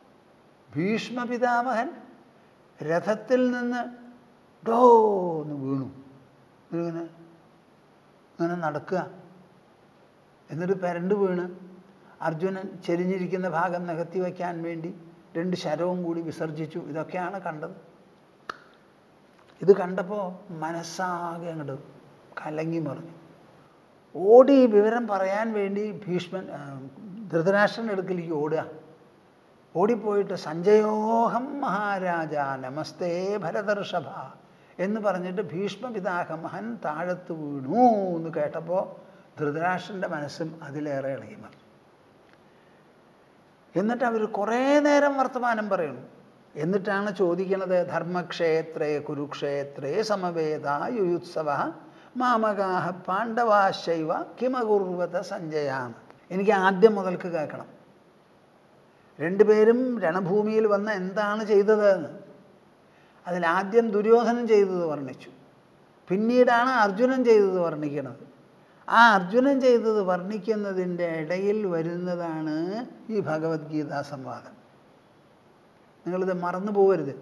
ഭീഷ്മപിതാമഹൻ രഥത്തിൽ നിന്ന് ഡോ എന്ന് വീണു ഇങ്ങനെ ഇങ്ങനെ നടക്കുക എന്നിട്ട് പെരണ്ട് വീണ് അർജുനൻ ചെരിഞ്ഞിരിക്കുന്ന ഭാഗം നികത്തി വയ്ക്കാൻ വേണ്ടി രണ്ട് ശരവും കൂടി വിസർജിച്ചു ഇതൊക്കെയാണ് കണ്ടത് ഇത് കണ്ടപ്പോൾ മനസ്സാകെ അങ്ങോട്ട് കലങ്ങി മറിഞ്ഞു ഓടി ഈ വിവരം പറയാൻ വേണ്ടി ഭീഷ്മൻ ധൃതരാഷ്ട്രൻ അടുക്കലേക്ക് ഓടുക ഓടിപ്പോയിട്ട് സഞ്ജയോഹം മഹാരാജ നമസ്തേ ഭരതർഷഭ എന്ന് പറഞ്ഞിട്ട് ഭീഷ്മപിതാഹമഹൻ താഴത്ത് വീണു എന്ന് കേട്ടപ്പോൾ ധൃതരാഷ്ട്രൻ്റെ മനസ്സും അതിലേറെ ഇളകി മറിഞ്ഞു എന്നിട്ട് അവർ കുറേ നേരം വർത്തമാനം പറയുന്നു എന്നിട്ടാണ് ചോദിക്കുന്നത് ധർമ്മക്ഷേത്രേ കുരുക്ഷേത്രേ സമവേദ യുയുത്സവ മാമകാഹ പാണ്ഡവാശൈവ കിമകുർവത സഞ്ജയാന്ന് എനിക്ക് ആദ്യം മുതൽക്ക് കേൾക്കണം രണ്ടുപേരും രണഭൂമിയിൽ വന്ന് എന്താണ് ചെയ്തതെന്ന് അതിലാദ്യം ദുര്യോധനൻ ചെയ്തത് വർണ്ണിച്ചു പിന്നീടാണ് അർജുനൻ ചെയ്തത് വർണ്ണിക്കുന്നത് ആ അർജുനൻ ചെയ്തത് വർണ്ണിക്കുന്നതിൻ്റെ ഇടയിൽ വരുന്നതാണ് ഈ ഭഗവത്ഗീതാ സംവാദം നിങ്ങളിത് മറന്നു പോകരുത്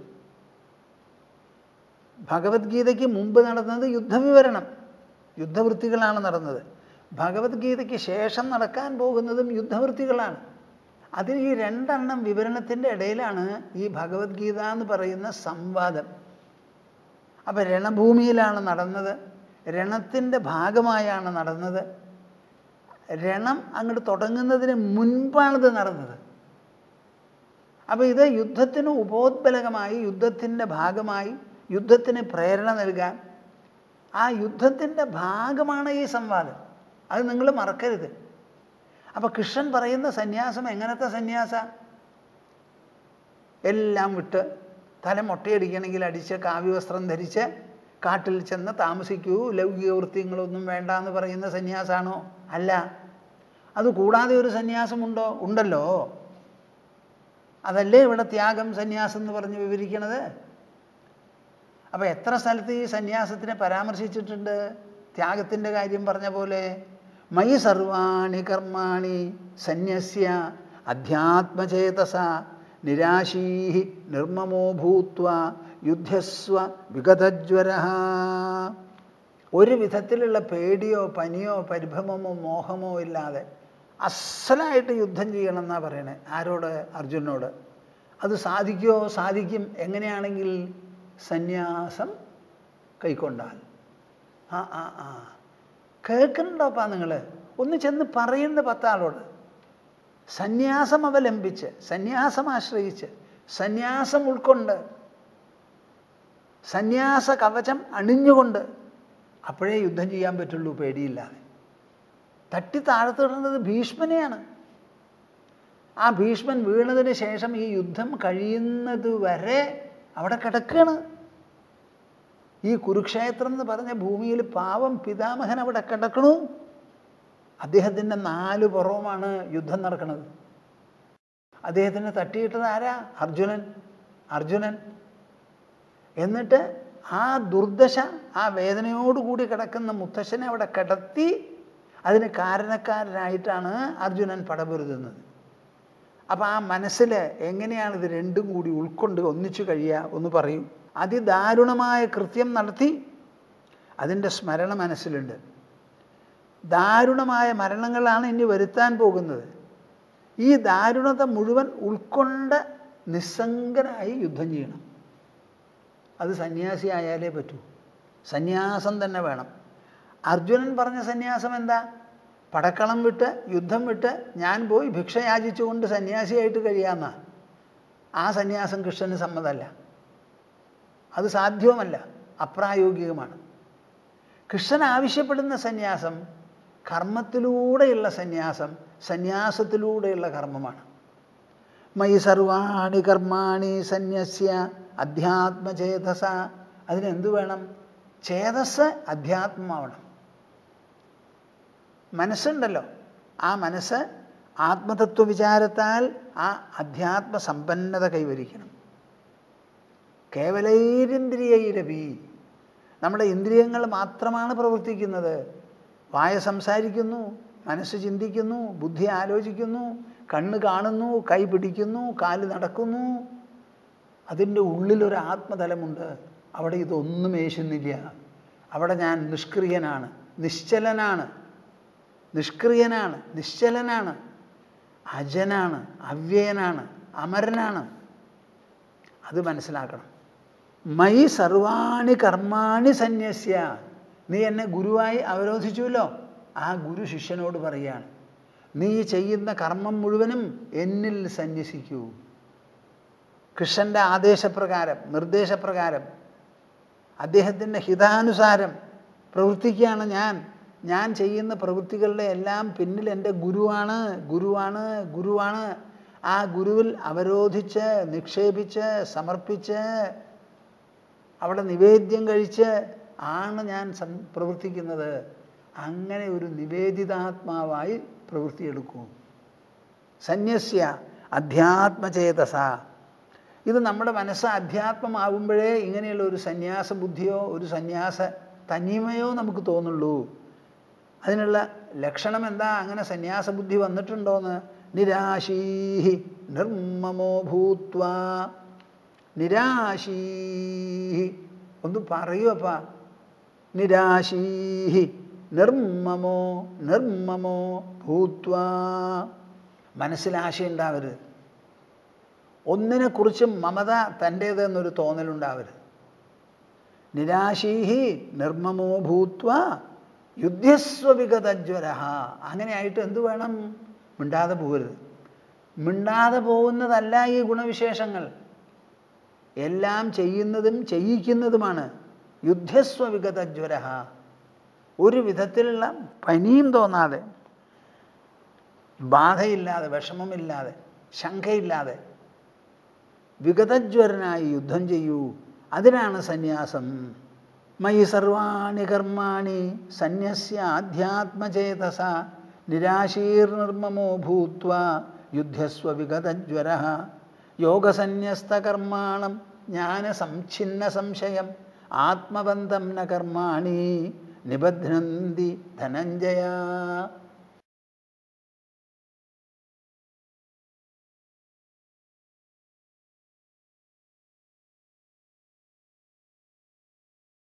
ഭഗവത്ഗീതയ്ക്ക് മുമ്പ് നടന്നത് യുദ്ധവിവരണം യുദ്ധവൃത്തികളാണ് നടന്നത് ഭഗവത്ഗീതയ്ക്ക് ശേഷം നടക്കാൻ പോകുന്നതും യുദ്ധവൃത്തികളാണ് അതിൽ ഈ രണ്ടെണ്ണം വിവരണത്തിൻ്റെ ഇടയിലാണ് ഈ ഭഗവത്ഗീത എന്ന് പറയുന്ന സംവാദം അപ്പം രണഭൂമിയിലാണ് നടന്നത് രണത്തിൻ്റെ ഭാഗമായാണ് നടന്നത് രണം അങ്ങോട്ട് തുടങ്ങുന്നതിന് മുൻപാണിത് നടന്നത് അപ്പോൾ ഇത് യുദ്ധത്തിന് ഉപോത്ബലകമായി യുദ്ധത്തിൻ്റെ ഭാഗമായി യുദ്ധത്തിന് പ്രേരണ നൽകാൻ ആ യുദ്ധത്തിൻ്റെ ഭാഗമാണ് ഈ സംവാദം അത് നിങ്ങൾ മറക്കരുത് അപ്പോൾ കൃഷ്ണൻ പറയുന്ന സന്യാസം എങ്ങനത്തെ സന്യാസ എല്ലാം വിട്ട് തല മൊട്ടയടിക്കണമെങ്കിൽ അടിച്ച് കാവ്യവസ്ത്രം ധരിച്ച് കാട്ടിൽ ചെന്ന് താമസിക്കൂ ലൗകിക വൃത്തിങ്ങളൊന്നും വേണ്ട എന്ന് പറയുന്ന സന്യാസാണോ അല്ല അത് കൂടാതെ ഒരു സന്യാസമുണ്ടോ ഉണ്ടല്ലോ അതല്ലേ ഇവിടെ ത്യാഗം സന്യാസം എന്ന് പറഞ്ഞ് വിവരിക്കണത് അപ്പോൾ എത്ര സ്ഥലത്ത് ഈ സന്യാസത്തിനെ പരാമർശിച്ചിട്ടുണ്ട് ത്യാഗത്തിൻ്റെ കാര്യം പറഞ്ഞ പോലെ മൈ സർവാണി കർമാണി സന്യസ്യ അധ്യാത്മചേതസ നിരാശീ നിർമ്മമോ ഭൂത്വ യുദ്ധസ്വ വിഗതജ്വര ഒരു വിധത്തിലുള്ള പേടിയോ പനിയോ പരിഭ്രമമോ മോഹമോ ഇല്ലാതെ അസലായിട്ട് യുദ്ധം ചെയ്യണം എന്നാണ് പറയണേ ആരോട് അർജുനോട് അത് സാധിക്കുമോ സാധിക്കും എങ്ങനെയാണെങ്കിൽ സന്യാസം കൈക്കൊണ്ടാൽ ആ ആ ആ കേൾക്കുന്നുണ്ടോപ്പാ നിങ്ങൾ ഒന്ന് ചെന്ന് പറയുന്ന പത്താളോട് സന്യാസം അവലംബിച്ച് സന്യാസം ആശ്രയിച്ച് സന്യാസം ഉൾക്കൊണ്ട് സന്യാസ കവചം അണിഞ്ഞുകൊണ്ട് അപ്പോഴേ യുദ്ധം ചെയ്യാൻ പറ്റുള്ളൂ പേടിയില്ലാതെ തട്ടി താഴത്തിടുന്നത് ഭീഷ്മനെയാണ് ആ ഭീഷ്മൻ വീണതിന് ശേഷം ഈ യുദ്ധം കഴിയുന്നത് വരെ അവിടെ കിടക്കുകയാണ് ഈ കുരുക്ഷേത്രം എന്ന് പറഞ്ഞ ഭൂമിയിൽ പാവം പിതാമഹൻ അവിടെ കിടക്കണു അദ്ദേഹത്തിൻ്റെ നാല് പുറവുമാണ് യുദ്ധം നടക്കുന്നത് അദ്ദേഹത്തിന് തട്ടിയിട്ടത് ആരാ അർജുനൻ അർജുനൻ എന്നിട്ട് ആ ദുർദശ ആ വേദനയോടുകൂടി കിടക്കുന്ന മുത്തശ്ശനെ അവിടെ കിടത്തി അതിന് കാരണക്കാരനായിട്ടാണ് അർജുനൻ പടപൊരുതുന്നത് അപ്പം ആ മനസ്സിൽ എങ്ങനെയാണ് ഇത് രണ്ടും കൂടി ഉൾക്കൊണ്ട് ഒന്നിച്ചു കഴിയുക ഒന്ന് പറയും അതിദാരുണമായ കൃത്യം നടത്തി അതിൻ്റെ സ്മരണ മനസ്സിലുണ്ട് ദാരുണമായ മരണങ്ങളാണ് ഇനി വരുത്താൻ പോകുന്നത് ഈ ദാരുണത മുഴുവൻ ഉൾക്കൊണ്ട് നിസ്സംഗനായി യുദ്ധം ചെയ്യണം അത് സന്യാസി ആയാലേ പറ്റൂ സന്യാസം തന്നെ വേണം അർജുനൻ പറഞ്ഞ സന്യാസം എന്താ പടക്കളം വിട്ട് യുദ്ധം വിട്ട് ഞാൻ പോയി ഭിക്ഷ യാചിച്ചുകൊണ്ട് സന്യാസിയായിട്ട് കഴിയാമെന്ന ആ സന്യാസം കൃഷ്ണന് സമ്മതമല്ല അത് സാധ്യവുമല്ല അപ്രായോഗികമാണ് കൃഷ്ണൻ ആവശ്യപ്പെടുന്ന സന്യാസം കർമ്മത്തിലൂടെയുള്ള സന്യാസം സന്യാസത്തിലൂടെയുള്ള കർമ്മമാണ് മയി സർവാണി കർമാണി സന്യസ്യ അധ്യാത്മചേതസ അതിനെന്ത് വേണം ചേതസ് അധ്യാത്മമാവണം മനസ്സുണ്ടല്ലോ ആ മനസ്സ് ആത്മതത്വ വിചാരത്താൽ ആ അധ്യാത്മ സമ്പന്നത കൈവരിക്കണം കേവലൈരിന്ദ്രിയൈരവി നമ്മുടെ ഇന്ദ്രിയങ്ങൾ മാത്രമാണ് പ്രവർത്തിക്കുന്നത് വായ സംസാരിക്കുന്നു മനസ്സ് ചിന്തിക്കുന്നു ബുദ്ധി ആലോചിക്കുന്നു കണ്ണ് കാണുന്നു കൈ പിടിക്കുന്നു കാല് നടക്കുന്നു അതിൻ്റെ ഉള്ളിലൊരു ആത്മതലമുണ്ട് അവിടെ ഇതൊന്നും ഏശുന്നില്ല അവിടെ ഞാൻ നിഷ്ക്രിയനാണ് നിശ്ചലനാണ് നിഷ്ക്രിയനാണ് നിശ്ചലനാണ് അജനാണ് അവ്യയനാണ് അമരനാണ് അത് മനസ്സിലാക്കണം മൈ സർവാണി കർമാണി സന്യസ്യ നീ എന്നെ ഗുരുവായി അവരോധിച്ചുവല്ലോ ആ ഗുരു ശിഷ്യനോട് പറയാണ് നീ ചെയ്യുന്ന കർമ്മം മുഴുവനും എന്നിൽ സന്യസിക്കൂ കൃഷ്ണൻ്റെ ആദേശപ്രകാരം നിർദ്ദേശപ്രകാരം അദ്ദേഹത്തിൻ്റെ ഹിതാനുസാരം പ്രവർത്തിക്കുകയാണ് ഞാൻ ഞാൻ ചെയ്യുന്ന പ്രവൃത്തികളുടെ എല്ലാം പിന്നിൽ എൻ്റെ ഗുരുവാണ് ഗുരുവാണ് ഗുരുവാണ് ആ ഗുരുവിൽ അവരോധിച്ച് നിക്ഷേപിച്ച് സമർപ്പിച്ച് അവിടെ നിവേദ്യം കഴിച്ച് ആണ് ഞാൻ സം പ്രവർത്തിക്കുന്നത് അങ്ങനെ ഒരു നിവേദിതാത്മാവായി പ്രവൃത്തിയെടുക്കൂ സന്യസ്യ അധ്യാത്മചേതസ ഇത് നമ്മുടെ മനസ്സ് അധ്യാത്മമാകുമ്പോഴേ ഇങ്ങനെയുള്ള ഒരു സന്യാസ ബുദ്ധിയോ ഒരു സന്യാസ തനിമയോ നമുക്ക് തോന്നുള്ളൂ അതിനുള്ള ലക്ഷണം എന്താ അങ്ങനെ സന്യാസ ബുദ്ധി വന്നിട്ടുണ്ടോന്ന് നിരാശീഹി നിർമ്മമോ ഭൂത്വ നിരാശീഹി ഒന്ന് പറയുമപ്പാ നിരാശീഹി നിർമ്മമോ നിർമ്മമോ ഭൂത്വ മനസ്സിൽ ആശയുണ്ടാവരുത് ഒന്നിനെക്കുറിച്ചും മമത തൻ്റേതെന്നൊരു തോന്നലുണ്ടാവരുത് നിരാശീഹി നിർമ്മമോ ഭൂത്വ യുദ്ധസ്വവിഗതജ്വര അങ്ങനെയായിട്ട് എന്ത് വേണം മിണ്ടാതെ പോകരുത് മിണ്ടാതെ പോകുന്നതല്ല ഈ ഗുണവിശേഷങ്ങൾ എല്ലാം ചെയ്യുന്നതും ചെയ്യിക്കുന്നതുമാണ് യുദ്ധസ്വവിഗതജ്വര ഒരു വിധത്തിലുള്ള പനിയും തോന്നാതെ ബാധയില്ലാതെ വിഷമമില്ലാതെ ശങ്കയില്ലാതെ വിഗതജ്വരനായി യുദ്ധം ചെയ്യൂ അതിനാണ് സന്യാസം മയി സർവാണി കർമാണി സന്യസ്യ ആധ്യാത്മചേതസ നിരാശീർനിർമ്മമോ ഭൂത്വ യുദ്ധസ്വ വിഗതജ്വര യോഗസന്യസ്തകർമാണം ജ്ഞാനസംഛിന്ന സംശയം ആത്മബന്ധം ന കർമാണി നിബധ്നന്തി ധനഞ്ജയ